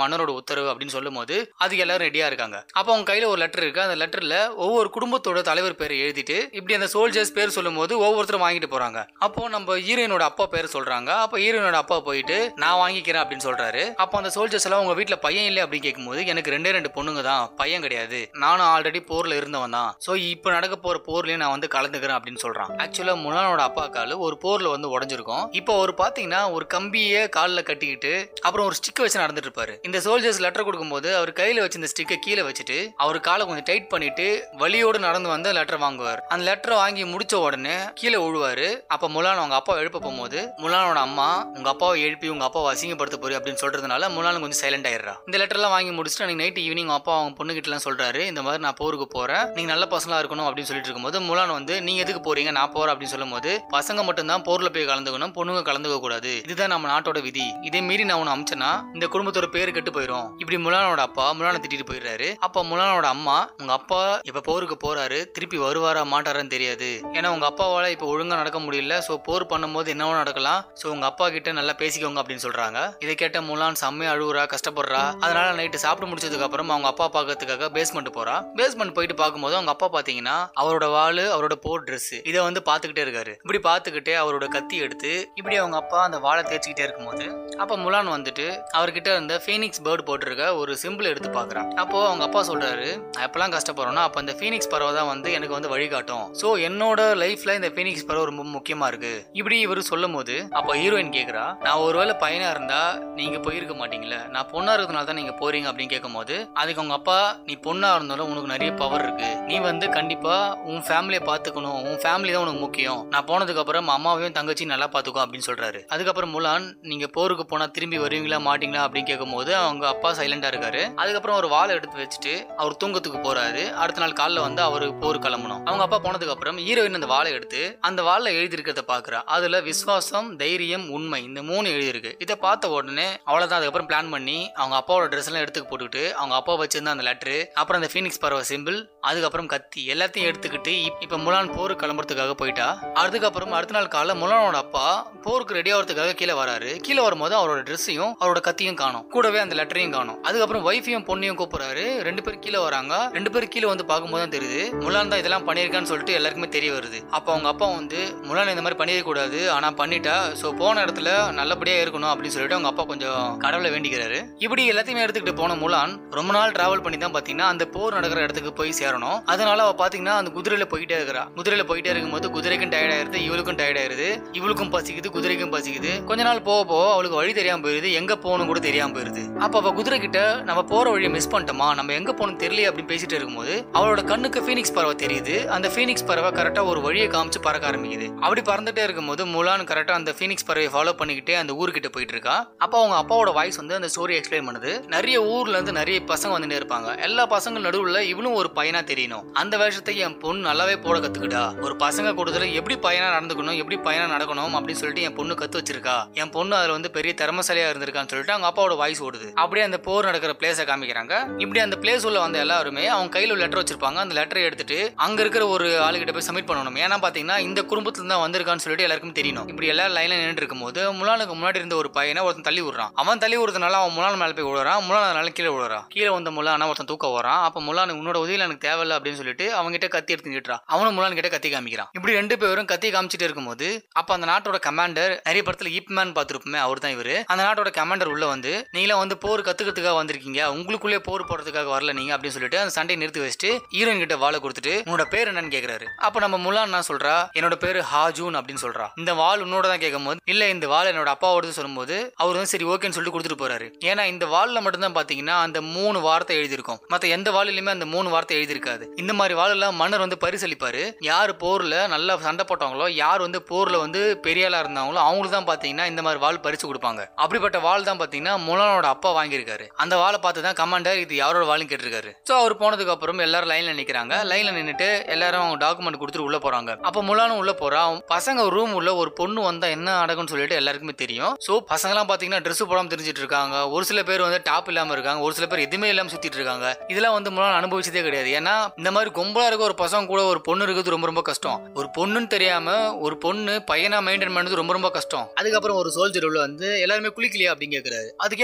Speaker 1: மன்னரோட உத்தரவு அப்படின்னு சொல்லும் போது அதுக்கு எல்லாரும் ரெடியா இருக்காங்க அப்போ அவங்க கையில ஒரு லெட்டர் இருக்கு அந்த லெட்டர்ல ஒவ்வொரு குடும்பத்தோட தலைவர் பேரை எழுதிட்டு இப்படி அந்த சோல்ஜர்ஸ் பேர் சொல்லும் போது ஒவ்வொருத்தரும் வாங்கிட்டு போறாங்க அப்போ நம்ம ஹீரோயினோட அப்பா பேர் சொல்றாங்க அப்போ ஹீரோயினோட அப்பா போயிட்டு நான் வாங்கிக்கிறேன் அப்படின்னு சொல்றாரு அப்போ அந்த சோல்ஜர்ஸ் எல்லாம் உங்க வீட்ல பையன் இல்லை அப்படின்னு கேட்கும்போது எனக்கு ரெண்டே ரெண்டு பொண்ணுங்க தான் பையன் கிடையாது நானும் ஆல்ரெடி போர்ல இருந்தவன் தான் சோ இப்போ நடக்க போற போர்லயும் நான் வந்து கலந்துக்கிறேன் அப்படின்னு சொல்றான் ஆக்சுவலா முலானோட அப்பா கால் ஒரு போர்ல வந்து உடஞ்சிருக்கும் இப்போ அவர் பாத்தீங்கன்னா ஒரு கம்பியை காலில் கட்டிக்கிட்டு அப்புறம் ஒரு ஸ்டிக் வச்சு நடந்துட்டு இருப்பாரு இந்த சோல்ஜர்ஸ் லெட்டர் கொடுக்கும்போது அவர் கையில வச்சு இந்த ஸ்டிக்கை கீழே வச்சுட்டு அவர் காலை கொஞ்சம் டைட் பண்ணிட்டு வலியோடு நடந்து வந்து லெட்டர் வாங்குவார் அந்த லெட்டரை வாங்கி முடிச்ச உடனே கீழே விழுவாரு அப்ப முலான் அவங்க அப்பா எழுப்ப போகும்போது முலானோட அம்மா உங்க அப்பாவை எழுப்பி உங்க அப்பாவை அசிங்கப்படுத்த போறீ அப்படின்னு சொல்றதுனால முலான் கொஞ்சம் சைலண்ட் ஆயிடுறா இந்த லெட்டர் எல்லாம் வாங்கி முடிச்சுட்டு அன்னைக்கு நைட் ஈவினிங் அப்பா அவங்க பொண்ணு கிட்ட எல்லாம் சொல்றாரு இந்த மாதிரி நான் போருக்கு போறேன் நீங்க நல்ல பசங்களா இருக்கணும் அப்படின்னு சொல்லிட்டு இருக்கும்போது முலான் வந்து நீங்க எதுக்கு போறீங்க நான் போறேன் அப்படின்னு சொல்லும்போது பசங்க மட்டும் தான் போர்ல போய் கலந்துக்கணும் பொண்ணுங்க கலந்துக்க கூடாது இதுதான் நம்ம நாட்டோட விதி இதே மீறி நான் உன்னை அமிச்சேன்னா இந்த குடும்பத்தோட பேரு கெட்டு போயிடும் இப்படி முலானோட அப்பா முலானை திட்டிட்டு போயிடுறாரு அப்ப முலானோட அம்மா உங்க அப்பா இப்ப போருக்கு போறாரு திருப்பி வருவாரா மாட்டாரான்னு தெரியாது ஏன்னா உங்க அப்பாவால இப்ப ஒழுங்கா நடக்க முடியல சோ போர் பண்ணும்போது என்னவோ நடக்கலாம் சோ உங்க அப்பா கிட்ட நல்லா பேசிக்கோங்க அப்படின்னு சொல்றாங்க இதை கேட்ட முலான் செம்மையா அழுவுறா கஷ்டப்படுறா அதனால நைட்டு சாப்பிட்டு முடிச்சதுக்கு அப்புறம் அவங்க அப்பா பார்க்கறதுக்காக பேஸ்மெண்ட் போறா பேஸ்மெண்ட் போயிட்டு பார்க்கும்போது அவங்க அப்பா பாத்தீங்கன்னா அவரோட வாளு அவரோட போர் Dress இதை வந்து பாத்துக்கிட்டே இருக்காரு இப்படி பாத்துக்கிட்டே அவரோட கத்தி எடுத்து இப்படி அவங்க அப்பா அந்த வாழை தேய்ச்சிக்கிட்டே இருக்கும்போது அப்ப முலான் வந்துட்டு அவர்கிட்ட இருந்த ஃபீனிக்ஸ் பேர்டு போட்டிருக்க ஒரு சிம்பிள் எடுத்து பாக்குறான் அப்போ அவங்க அப்பா சொல்றாரு நான் எப்பெல்லாம் கஷ்டப்படுறோம்னா அப்ப அந்த ஃபீனிக்ஸ் பறவை தான் வந்து எனக்கு வந்து வழிகாட்டும் சோ என்னோட லைஃப்ல இந்த ஃபீனிக்ஸ் பறவை ரொம்ப முக்கியமா இருக்கு இப்படி இவர் சொல்லும் போது அப்ப ஹீரோயின் கேக்குறா நான் ஒருவேளை பையனா இருந்தா நீங்க போயிருக்க மாட்டீங்களா நான் பொண்ணா இருக்கிறதுனால தான் நீங்க போறீங்க அப்படின்னு கேட்கும்போது அதுக்கு அவங்க அப்பா நீ பொண்ணா இருந்தாலும் உனக்கு நிறைய பவர் இருக்கு நீ வந்து கண்டிப்பா உன் ஃபேமிலியை பாத்துக்கணும் உன் ஃபேமிலி தான் உனக்கு முக்கியம் நான் போனதுக்கு அப்புறம் அம்மாவையும் தங்கச்சியும் நல்லா பாத்துக்கோ அப்படின்னு சொல்றாரு அதுக்கப்புறம் முலான் நீங்க போருக்கு போனா திரும்பி வருவீங்களா மாட்டீங்களா அப்படின்னு கேட்கும்போது அவங்க அப்பா சைலண்டா இருக்காரு அதுக்கப்புறம் ஒரு வாழை எடுத்து வச்சுட்டு அவர் தூங்கத்துக்கு போறாரு அடுத்த நாள் காலைல வந்து அவரு போர் கிளம்பணும் அவங்க அப்பா போனதுக்கு அப்புறம் ஹீரோயின் அந்த வாழை எடுத்து அந்த வாழை எழுதி இருக்கிறத பாக்குறா அதுல விசுவாசம் தைரியம் உண்மை இந்த மூணு எழுதியிருக்கு இதை பார்த்த உடனே அவ்வளவுதான் அதுக்கப்புறம் பிளான் பண்ணி அவங்க அப்பாவோட ட்ரெஸ் எல்லாம் எடுத்துக்கு போட்டுக்கிட்டு அவங்க அப்பா வச்சிருந்த அந்த லெட்டரு அப்புறம் அந்த ஃபீனிக்ஸ் பறவை சிம்பிள் அதுக்கப்புறம் கத்தி எல்லாத்தையும் எடுத்துக்கிட்டு இப்- இப்ப முலான் போருக்கு கிளம்புறதுக்காக போயிட்டா அதுக்கப்புறம் அடுத்த நாள் காலைல முலானோட அப்பா போருக்கு ரெடி ஆகிறதுக்காக கீழே வராரு கீழே வரும்போது அவரோட ட்ரெஸ்ஸையும் அவரோட கத்தியும் காணும் கூடவே அந்த லெட்டரையும் காணும் அதுக்கப்புறம் ஒய்ஃபையும் பொண்ணையும் கூப்பிடுறாரு ரெண்டு பேரும் கீழே வராங்க ரெண்டு பேரும் கீழே வந்து பார்க்கும்போது தான் தெரியுது முலான் தான் இதெல்லாம் பண்ணியிருக்கான்னு சொல்லிட்டு எல்லாருக்குமே தெரிய வருது அப்போ அவங்க அப்பா வந்து முலான் இந்த மாதிரி பண்ணிடக் கூடாது ஆனா பண்ணிட்டா சோ போன இடத்துல நல்லபடியா இருக்கணும் அப்படின்னு சொல்லிட்டு அவங்க அப்பா கொஞ்சம் கடவுளை வேண்டிக்கிறாரு இப்படி எல்லாத்தையுமே எடுத்துக்கிட்டு போன முலான் ரொம்ப நாள் டிராவல் பண்ணி தான் பாத்தீங்கன்னா அந்த போர் நடக்கிற இடத்துக்கு போய் சேரணும் அதனால அவ பாத்தீங்கன்னா அந்த குதிரையில போயிட்டே இருக்கிறா குதிரையில போயிட்டே இருக்கும்போது குதிரைக்கும் டயர்ட் ஆயிருது இவளுக்கும் டயர்ட் ஆயிருது இவளுக்கும் பசிக்குது குதிரைக்கும் பசிக்குது கொஞ்ச நாள் போக போக அவளுக்கு வழி தெரியாம போயிருது எங்க போகணும் கூட தெரியாம போயிருது அப்ப அவ குதிரை கிட்ட நம்ம போற வழியை மிஸ் பண்ணிட்டோமா நம்ம எங்க போகணும் தெரியல அப்படின்னு பேசிட்டு இருக்கும்போது அவளோட கண்ணுக்கு ஃபீனிக்ஸ் பறவை தெரியுது அந்த ஃபீனிக்ஸ் பறவை கரெக்டா ஒரு வழியை காமிச்சு பறக்க ஆரம்பிக்குது அப்படி பறந்துட்டே இருக்கும்போது முலான் கரெக்டா அந்த ஃபீனிக்ஸ் பறவையை ஃபாலோ பண்ணிக்கிட்டே அந்த ஊர்கிட்ட போயிட்டு இருக்கா அப்போ அவங்க அப்பாவோட வாய்ஸ் வந்து அந்த ஸ்டோரி எக்ஸ்பிளைன் பண்ணுது நிறைய ஊர்ல இருந்து நிறைய பசங்க வந்துட்டே இருப்பாங்க எல்லா பசங்க நடுவுல இவனும் ஒரு பையனா தெரியணும் அந்த வேஷத்தை என் பொண்ணு நல்லாவே போட கத்துக்கிட்டா ஒரு பசங்க கூட்டத்துல எப்படி பையனா நடந்துக்கணும் எப்படி பையனா நடக்கணும் அப்படின்னு சொல்லிட்டு என் பொண்ணு கத்து வச்சிருக்கா என் பொண்ணு அதுல வந்து பெரிய திறமசாலியா இருந்திருக்கான்னு சொல்லிட்டு அவங்க அப்பாவோட வாய்ஸ் ஓடுது அப்படியே அந்த போர் நடக்கிற பிளேஸை காமிக்கிறாங்க இப்படி அந்த பிளேஸ் உள்ள வந்த எல்லாருமே அவங்க கையில ஒரு லெட்டர் வச்சிருப்பாங்க அந்த லெட்டரை எடுத்துட்டு அங்க இருக்கிற ஒரு ஆளுகிட்ட போய் சப்மிட் பண்ணணும் ஏன்னா பாத்தீங்கன்னா இந்த குடும்பத்துல தான் வந்திருக்கான்னு சொல்லிட்டு எல்லாருக்கும் தெரியணும் இப்படி எல்லாரும் லைன்ல நின்று இருக்கும்போது முலானுக்கு முன்னாடி இருந்த ஒரு பையனை ஒருத்தன் தள்ளி விடுறான் அவன் தள்ளி விடுறதுனால அவன் முலான் மேல போய் விடுறான் முலான் அதனால கீழே விடுறான் கீழே வந்த முலான ஒருத்தன் தூக்க வரான் அப்ப முலான் உன்னோட உதவியில எனக்கு தேவையில்ல அப்படின்னு சொல்லிட்டு அவங்க கிட்ட கத்தி எடுத்து நிட்டுறான் அவனும் முலான் கிட்ட கத்தி காமிக்கிறான் இப்படி ரெண்டு பேரும் கத்தி காமிச்சிட்டு இருக்கும்போது அப்ப அந்த நாட்டோட கமாண்டர் நிறைய படத்துல ஈப்மேன் பார்த்திருப்போமே அவர் தான் இவரு அந்த நாட்டோட கமாண்டர் உள்ள வந்து நீங்களா வந்து போர் கத்துக்கிறதுக்காக வந்திருக்கீங்க உங்களுக்குள்ளே போர் போடுறதுக்காக வரல நீங்க அப்படின்னு சொல்லிட்டு அந்த சண்டையை நிறுத்தி வச்சுட்டு ஹீரோயின் கிட்ட வாழை கொடுத்துட்டு உன்னோட பேர் என்னன்னு கேக்குறாரு அப்ப நம்ம முலான் என்ன சொல்றா என்னோட பேரு ஹாஜூன் அப்படின்னு சொல்றா இந்த வாள் உன்னோட தான் கேட்கும்போது இல்ல இந்த வாள் என்னோட அப்பாவோடது சொல்லும்போது அவர் வந்து சரி ஓகேன்னு சொல்லிட்டு கொடுத்துட்டு போறாரு ஏன்னா இந்த வாள்ல மட்டும்தான் பாத்தீங்கன்னா அந்த மூணு வார்த்தை எழுதியிருக்கும் மத்த எந்த வாளிலுமே அந்த மூணு வார்த்தை எழுதியிருக்காது இந்த மாதிரி வாளெல்லாம் மன்னர் வந்து பரிசளிப்பாரு யார் போர்ல நல்லா சண்டை போட்டவங்களோ யார் வந்து போர்ல வந்து பெரிய ஆளா இருந்தாங்களோ அவங்களுக்கு தான் பாத்தீங்கன்னா இந்த மாதிரி வாள் பரிசு கொடுப்பாங்க அப்படிப்பட்ட வாள் தான் பாத்தீங்கன்னா முலானோட அப்பா வாங்கியிருக்காரு அந்த வாளை பார்த்து தான் கமாண்டர் இது யாரோட வாளும் கேட்டிருக்காரு சோ அவர் போனதுக்கு அப்புறம் எல்லாரும் லைன்ல நிக்கிறாங்க லைன்ல நின்னுட்டு எல்லாரும் அவங்க டாக்குமெண்ட் கொடுத்துட்டு உள்ள போறாங்க அப்ப முலானும் உள்ள போறா அவன் பசங்க ரூம் உள்ள ஒரு பொண்ணு வந்தா என்ன நடக்கும்னு சொல்லிட்டு எல்லாருக்குமே தெரியும் சோ பசங்க எல்லாம் பாத்தீங்கன்னா ட்ரெஸ் போடாம தெரிஞ்சிட்டு இருக்காங்க ஒரு சில பேர் வந்து டாப் இல்லாம இருக்காங்க ஒரு சில பேர் எதுவுமே இல்லாம சுத்திட்டு இருக்காங்க இதெல்லாம் வந்து முலான் அனுபவிச்சதே கிடையாது ஏன்னா இந்த மாதிரி கும்பலா இருக்க ஒரு பசங்க கூட ஒரு பொண்ணு இருக்கிறது ரொம்ப ரொம்ப கஷ்டம் ஒரு பொண்ணுன்னு தெரியாம ஒரு பொண்ணு பையனா மெயின்டைன் பண்ணது ரொம்ப ரொம்ப கஷ்டம் அதுக்கப்புறம் ஒரு சோல்ஜர் உள்ள வந்து எல்லாருமே குளிக்கலையா அப்படின்னு கேக்குறாரு அது கேட்டோம்னா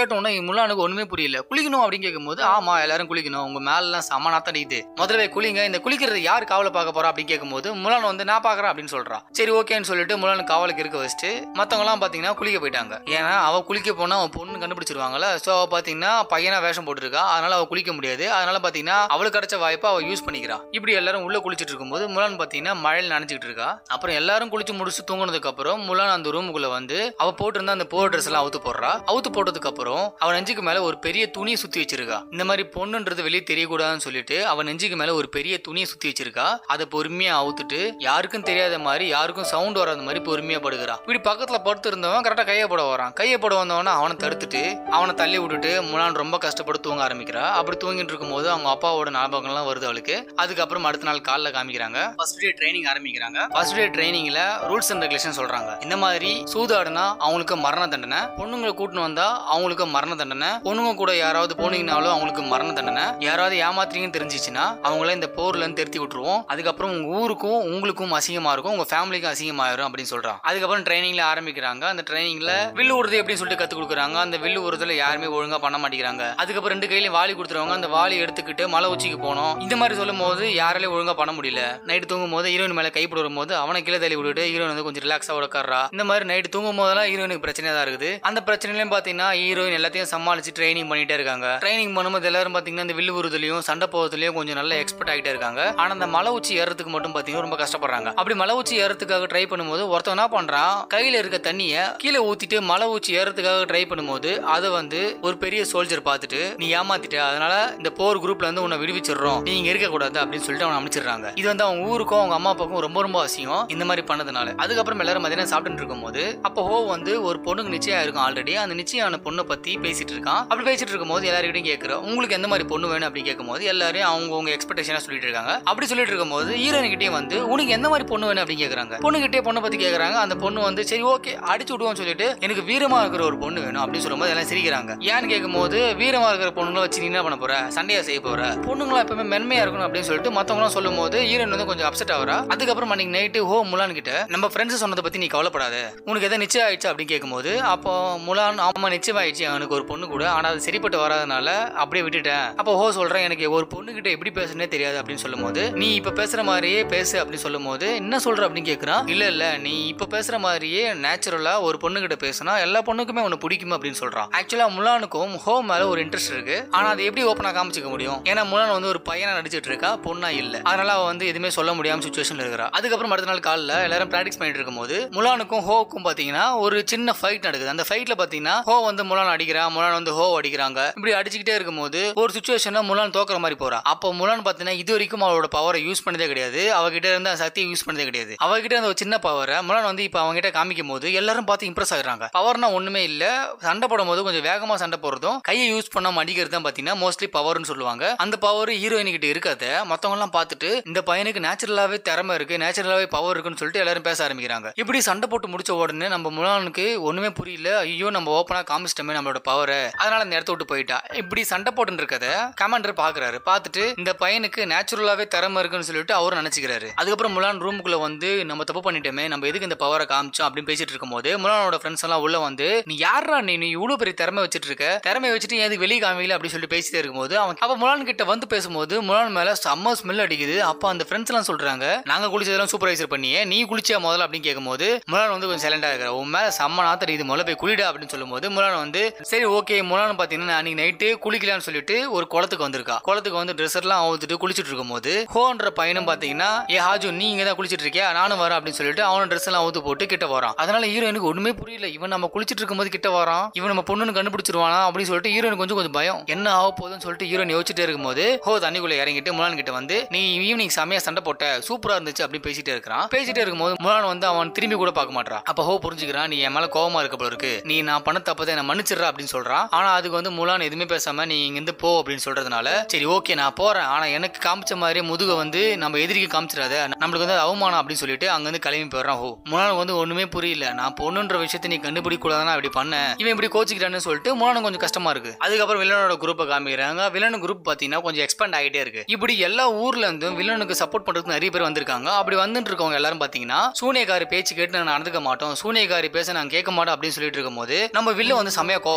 Speaker 1: முலானுக்கு ஒண்ணுமே புரியல குளிக்கணும் அப்படின்னு கேட்கும்போது ஆமா எல்லாரும் குளிக்கணும் உங்க மேல எல்லாம் செம நாத்தம் அடிக்குது முதல்ல போய் குளிங்க இந்த குளிக்கிறது யார் காவலை பார்க்க போறா அப்படின்னு கேட்கும்போது முலான் வந்து நான் பாக்குறேன் அப்படின்னு சொல்றான் சரி ஓகேன்னு சொல்லிட்டு முலான் காவலுக்கு இருக்க வச்சுட்டு மத்தவங்க எல்லாம் பாத்தீங்கன்னா குளிக்க போயிட்டாங்க ஏன்னா அவ குளிக்க போனா அவன் பொண்ணு கண்டுபிடிச்சிருவாங்கல்ல சோ அவ பாத்தீங்கன்னா பையனா வேஷம் போட்டுருக்கா அதனால அவ குளிக்க முடியாது அதனால பாத்தீங்கன்னா அவளுக்கு கிடைச்ச வாய்ப்பை அவ யூஸ் பண்ணிக்கிறா இப்படி எல்லாரும் உள்ள குளிச்சிட்டு இருக்கும்போது முலான் பாத்தீங்கன்னா மழையில் நனைஞ்சிட்டு இருக்கா அப்புறம் எல்லாரும் குளிச்சு முடிச்சு தூங்குனதுக்கு அப்புறம் முலான் அந்த ரூமுக்குள்ள வந்து அவ போட்டிருந்த அந்த போர் ட்ரெஸ் எல்லாம் அவுத்து போடுறா அவுத்து போட்டதுக்கு அப்புறம் அவன் நெஞ்சுக்கு மேல ஒரு பெரிய துணியை சுத்தி வச்சிருக்கா இந்த மாதிரி பொண்ணுன்றது வெளியே தெரியக்கூடாதுன்னு சொல்லிட்டு அவன் நெஞ்சுக்கு மேல ஒரு பெரிய துணியை சுத்தி வச்சிருக்கா அதை பொறுமையா அவுத்துட்டு யாருக்கும் தெரியாத மாதிரி யாருக்கும் சவுண்ட் வராத மாதிரி பொறுமையா படுக்கிறான் இப்படி பக்கத்துல படுத்து இருந்தவன் கரெக்டா கையை போட வரான் கையை போட வந்தவன அவனை தடுத்துட்டு அவனை தள்ளி விட்டுட்டு முலான் ரொம்ப கஷ்டப்பட்டு தூங்க ஆரம்பிக்கிறா அப்படி தூங்கிட்டு இருக்கும்போது அவங்க அப்பாவோட ஞாபகம்லாம் வருது அவளுக்கு அதுக்கப்புறம் அடுத்த நாள் காலைல காமிக்கிறாங்க ஃபர்ஸ்ட் டே ட்ரைனிங் ஆரம்பிக்கிறாங்க ஃபர்ஸ்ட் டே ட்ரைனிங்ல ரூல்ஸ் அண்ட் ரெகுலேஷன் சொல்றாங்க இந்த மாதிரி சூதாடுனா அவங்களுக்கு மரண தண்டனை பொண்ணுங்களை கூட்டின்னு வந்தா அவங்களுக்கு மரண தண்டனை பொண்ணுங்க கூட யாராவது போனீங்கனாலும் அவங்களுக்கு மரண தண்டனை யாராவது ஏமாத்துறீங்கன்னு தெரிஞ்சிச்சுன்னா அவங்கள இந்த போர்ல இருந்து திருத்தி விட்டுருவோம் அதுக்கப்புறம் உங்க ஊருக்கும் உங்களுக்கும் அசிங்கமா இருக்கும் உங்க ஃபேமிலிக்கும் அசிங்கமாயிரும் அப்படின்னு சொல்றான் அதுக்கப்புறம் ட்ரைனிங்ல ஆரம்பிக்கிறாங்க அந்த ட்ரைனிங்ல வில்லு உறுதி எப்படின்னு சொல்லிட்டு கத்து கொடுக்குறாங்க அந்த வில்லு உறுதில யாருமே ஒழுங்கா பண்ண மாட்டேங்கிறாங்க அதுக்கப்புறம் ரெண்டு கையில வாளி கொடுத்துருவாங்க அந்த வாளி எடுத்துக்கிட்டு மலை உச்சிக்கு போனோம் இந்த மாதிரி சொல்லும் போது யாராலையும் ஒழுங்கா பண்ண முடியல நைட்டு தூங்கும் போது ஹீரோயின் மேல கை போடும் போது அவனை கீழே தள்ளி விட்டுட்டு ஹீரோயின் வந்து கொஞ்சம் ரிலாக்ஸா உட்கார்றா இந்த மாதிரி நைட்டு தூங்கும் போதெல்லாம் ஹீரோயினுக்கு பிரச்சனை தான் இருக்குது அந்த பிரச்சனையிலும் பாத்தீங்கன்னா ஹீரோயின் எல்லாத்தையும் சமாளிச்சு ட்ரைனிங் பண்ணிட்டே இருக்காங்க ட்ரைனிங் பண்ணும்போது எல்லாரும் பாத்தீங்கன்னா இந்த வில்லு உறுதிலையும் சண்டை போவதிலையும் கொஞ்சம் நல்ல எக்ஸ்பர்ட் ஆகிட்டே இருக்காங்க ஆனா அந்த மலை உச்சி ஏறதுக்கு மட்டும் பாத்தீங்கன்னா ரொம்ப கஷ்டப்படுறாங்க அப்படி மலை உச்சி ஏறதுக்காக ட்ரை பண்ணும்போது ஒருத்தன் என்ன பண்றான் கையில இருக்க தண்ணிய கீழே ஊத்திட்டு மலை உச்சி ஏறதுக்காக ட்ரை பண்ணும்போது அதை வந்து ஒரு பெரிய சோல்ஜர் பார்த்துட்டு நீ ஏமாத்திட்ட அதனால இந்த போர் குரூப்ல இருந்து உன்னை விடுவிச்சிடுறோம் நீ இங்க இருக்க கூடாது அப்படின்னு சொல்லிட்டு அவனை அமைச்சிடுறாங்க இது வந்து அவங்க ஊருக்கும் அவங்க அம்மா அப்பாவுக்கும் ரொம்ப ரொம்ப அவசியம் இந்த மாதிரி பண்ணதுனால அதுக்கப்புறம் எல்லாரும் மதியானம் சாப்பிட்டு இருக்கும்போது அப்போ ஹோ வந்து ஒரு பொண்ணுக்கு நிச்சயம் இருக்கும் ஆல்ரெடி அந்த நிச்சயமான பொண்ணை பத்தி பேசிட்டு இருக்கான் அப்படி பேசிட்டு இருக்கும்போது எல்லாருக்கிட்டையும் கேட்கிறோம் உங்களுக்கு எந்த மாதிரி பொண்ணு வேணும் அப்படின்னு கேட்கும்போது எல்லாரும் அவங்க உங்க எக்ஸ்பெக்டேஷனா சொல்லிட்டு இருக்காங்க அப்படி சொல்லிட்டு இருக்கும்போது ஹீரோயின் கிட்டே வந்து உனக்கு எந்த மாதிரி பொண்ணு வேணும் அப்படின்னு கேக்குறாங்க பொண்ணு கிட்டே பொண்ணை பத்தி கேக்குறாங்க அந்த பொண்ணு வந்து சரி ஓகே அடிச்சு விடுவோம்னு சொல்லிட்டு எனக்கு வீரமா இருக்கிற ஒரு பொண்ணு வேணும் அப்படின்னு சொல்லும்போது எல்லாம் சிரிக்கிறாங்க ஏன்னு கேட்கும்போது வீரமா இருக்கிற பொண்ணுங்களை வச்சு நீ என்ன பண்ண போற சண்டையா செய்ய போற பொண்ணுங்களா எப்பவுமே மென்மையா இருக்கணும் அப்படின்னு சொல்லிட்டு மத்தவங்களாம் சொல்லும் போது ஹீரோயின் வந்து கொஞ்சம் அப்செட் ஆகுறா அதுக்கப்புறம் அன்னைக்கு நைட்டு ஹோ முலான் கிட்ட நம்ம ஃப்ரெண்ட்ஸ் சொன்னதை பத்தி நீ கவலைப்படாத உனக்கு எதாவது நிச்சயம் ஆயிடுச்சு அப்படின்னு கேட்கும்போது அப்போ முலான் ஆமா நிச்சயம் ஆயிடுச்சு அவனுக்கு ஒரு பொண்ணு கூட ஆனா அது சரிப்பட்டு வராதனால அப்படியே விட்டுட்டேன் அப்போ ஹோ சொல்றேன் எனக்கு ஒரு பொண்ணு கிட்ட எப்படி பேசுனே தெரியாது அப்படின்னு சொல்லும்போது நீ இப்ப பேசுற மாதிரியே பேசு அப்படின்னு சொல்லும்போது என்ன சொல்ற அப்படின்னு கேக்குறான் இல்ல இல்ல நீ இப்ப பேசுற மாதிரியே நேச்சுரலா ஒரு பொண்ணு கிட்ட பேசினா எல்லா பொண்ணுக்குமே உனக்கு பிடிக்கும் அப்படின்னு சொல்றான் ஆக்சுவலா முலானுக்கும் ஹோ மேல ஒரு இன்ட்ரெஸ்ட் இருக்கு ஆனா அது எப்படி ஓப்பனா காமிச்சிக்க முடியும் ஏன்னா முலான் வந்து ஒரு பையனா நடிச்சிட்டு இருக்கா பொண்ணா இல்ல அதனால அவ வந்து எதுவுமே சொல்ல முடியாம சுச்சுவேஷன்ல இருக்கிறா அதுக்கப்புறம் அடுத்த நாள் காலைல எல்லாரும் பிராக்டிஸ் பண்ணிட்டு இருக்கும்போது முலானுக்கும் ஹோக்கும் பாத்தீங்கன்னா ஒரு சின்ன ஃபைட் நடக்குது அந்த ஃபைட்ல பாத்தீங்கன்னா ஹோ வந்து முலான் அடிக்கிறான் முலான் வந்து ஹோ அடிக்கிறாங்க இப்படி அடிச்சுக்கிட்டே இருக்கும்போது ஒரு சுச்சுவேஷன்ல முலான் தோக்குற மாதிரி போறா அப்போ முலான் பாத்தீங்கன்னா இது வரைக்கும் அவளோட பவரை யூஸ் பண்ணதே கிடையாது அவகிட்ட இருந்த சக்தியை யூஸ் பண்ணதே கிடையாது அவகிட்ட இருந்த ஒரு சின்ன பவரை முலான் வந்து இப்ப அவங்க கிட்ட காமிக்கும் போது எல்லாரும் பார்த்து இம்ப்ரெஸ் ஆகுறாங்க பவர்னா ஒண்ணுமே இல்ல சண்டை போடும் போது கொஞ்சம் வேகமா சண்டை போடுறதும் கையை யூஸ் பண்ணாம அடிக்கிறது தான் பாத்தீங்கன்னா மோஸ்ட்லி பவர்னு சொல்லுவாங்க அந்த பவர் ஹீரோயின் கிட்ட இருக்காத மத்தவங்க எல்லாம் பார்த்துட்டு இந்த பையனுக்கு நேச்சுரலாவே திறமை இருக்கு நேச்சுரலாவே பவர் இருக்குன்னு சொல்லிட்டு எல்லாரும் பேச ஆரம்பிக்கிறாங்க இப்படி சண்டை போட்டு முடிச்ச உடனே நம்ம முலானுக்கு ஒண்ணுமே புரியல ஐயோ நம்ம ஓப்பனா காமிச்சிட்டோமே நம்மளோட பவர் அதனால அந்த இடத்த விட்டு போயிட்டா இப்படி சண்டை போட்டு இருக்கத கமாண்டர் பாக்குறாரு பார்த்துட்டு இந்த பையனுக்கு நேச்சுரலாவே திறமை இருக்குன்னு சொல்லிட்டு அவரும் நினைச்சுக்கிறாரு அதுக்கப்புறம் முலான் ரூமுக்குள்ள வந்து நம்ம தப்பு பண்ணிட்டோமே நம்ம எதுக்கு இந்த பவரை காமிச்சோம் அப்படின்னு பேசிட்டு இருக்கும்போது முலானோட ஃப்ரெண்ட்ஸ் எல்லாம் உள்ள வந்து நீ யாரா நீ நீ இவ்வளவு பெரிய திறமை வச்சிட்டு இருக்க திறமை வச்சுட்டு ஏன் எதுக்கு வெளியே காமிக்கல அப்படின்னு சொல்லிட்டு பேசிட்டே இருக்கும்போது அவன் அப்ப முலான் கிட்ட வந்து பேசும்போது முலான் மேல செம்ம ஸ்மெல் அடிக்குது அப்ப அந்த ஃப்ரெண்ட்ஸ் எல்லாம் சொல்றாங்க நாங்க குளிச்சதெல்லாம் சூப்பர்வைசர் பண்ணியே நீ குளிச்சா முதல்ல அப்படின்னு கேட்கும்போது முலான் வந்து கொஞ்சம் சைலண்டா இருக்கிற உன் மேல செம்ம நாத்தம் இது முதல்ல போய் குளிடா அப்படின்னு சொல்லும்போது முலான் வந்து சரி ஓகே முலான் பாத்தீங்கன்னா அன்னைக்கு நைட்டு குளிக்கலாம்னு சொல்லிட்டு ஒரு குளத்துக்கு வந்திருக்கா குளத்துக்கு வந்து ட்ரெஸ் எல்லாம் அவுத்துட்டு குளிச்சிட்டு இருக்கும்போது ஹோன்ற பையனும் பாத்தீங்கன்னா ஏ ஹாஜு நீ இங்க தான் குளிச்சிட்டு இருக்கியா நானும் வரேன் அப்படின்னு சொல்லிட்டு அவன ட்ரெஸ் எல்லாம் அவுத்து போட்டு கிட்ட வரான் அதனால ஹீரோயினுக்கு ஒண்ணுமே புரியல இவன் நம்ம குளிச்சிட்டு இருக்கும்போது கிட்ட வரான் இவன் நம்ம பொண்ணுன்னு கண்டுபிடிச்சிருவானா அப்படின்னு சொல்லிட்டு ஹீரோயின் கொஞ்சம் கொஞ்சம் பயம் என்ன ஆக போகுதுன்னு சொல்லிட்டு ஹீரோயின் யோசிச்சுட்டே இருக்கும்போது ஹோ தண்ணிக்குள்ள இறங்கிட்டு முலான் கிட்ட வந்து நீ ஈவினிங் செமையா சண்டை போட்ட சூப்பரா இருந்துச்சு அப்படின்னு பேசிட்டே இருக்கிறான் பேசிட்டே இருக்கும்போது முலான் வந்து அவன் திரும்பி கூட பார்க்க மாட்டான் அப்ப ஹோ புரிஞ்சுக்கிறான் நீ என் மேல கோவமா இருக்க போல இருக்கு நீ நான் பண்ண தப்பதை என்ன மன்னிச்சிடுறா அப்படின்னு சொல்றான் ஆனா அதுக்கு வந்து முலான் எதுவுமே பேசாம நீ இங்கிருந்து போ அப்படின்னு சொல்றதுனால சரி ஓகே நான் போறேன் ஆனா எனக்கு காமிச்ச மாதிரி முதுக வந்து நம்ம எதிரிக்கு காமிச்சிடாத நம்மளுக்கு வந்து அது அவமானம் அப்படின்னு சொல்லிட்டு அங்க இருந்து கிளம்பி போயிடுறான் ஹோ முலான் வந்து ஒண்ணுமே புரியல நான் பொண்ணுன்ற விஷயத்தை நீ கண்டுபிடிக்க கூடாதான் இப்படி பண்ணேன் இவன் இப்படி கோச்சிக்கிட்டான்னு சொல்லிட்டு முலானும் கொஞ்சம் கஷ்டமா இருக்கு அதுக்கப்புறம் வில்லனோட குரூப்பை காமிக்கிறாங்க வில்லன் குரூப் பாத்தீங்கன்னா கொஞ்சம் எக்ஸ்பேண்ட் ஆகிட்டே இருக்கு இப்படி எல்லா ஊர்ல இருந்தும் வில்லனுக்கு சப்போர்ட் பண்றதுக்கு நிறைய பேர் வந்திருக்காங்க அப்படி வந்துட்டு இருக்கவங்க எல்லாரும் பாத்தீங்கன்னா சூனியக்காரி பேச்சு கேட்டு நான் நடந்துக்க மாட்டோம் சூனியக்காரி பேச நான் கேட்க மாட்டோம் அப்படின்னு சொல்லிட்டு இருக்கும்போது நம்ம வில்ல வந்து செமையா கோவப்படுறான்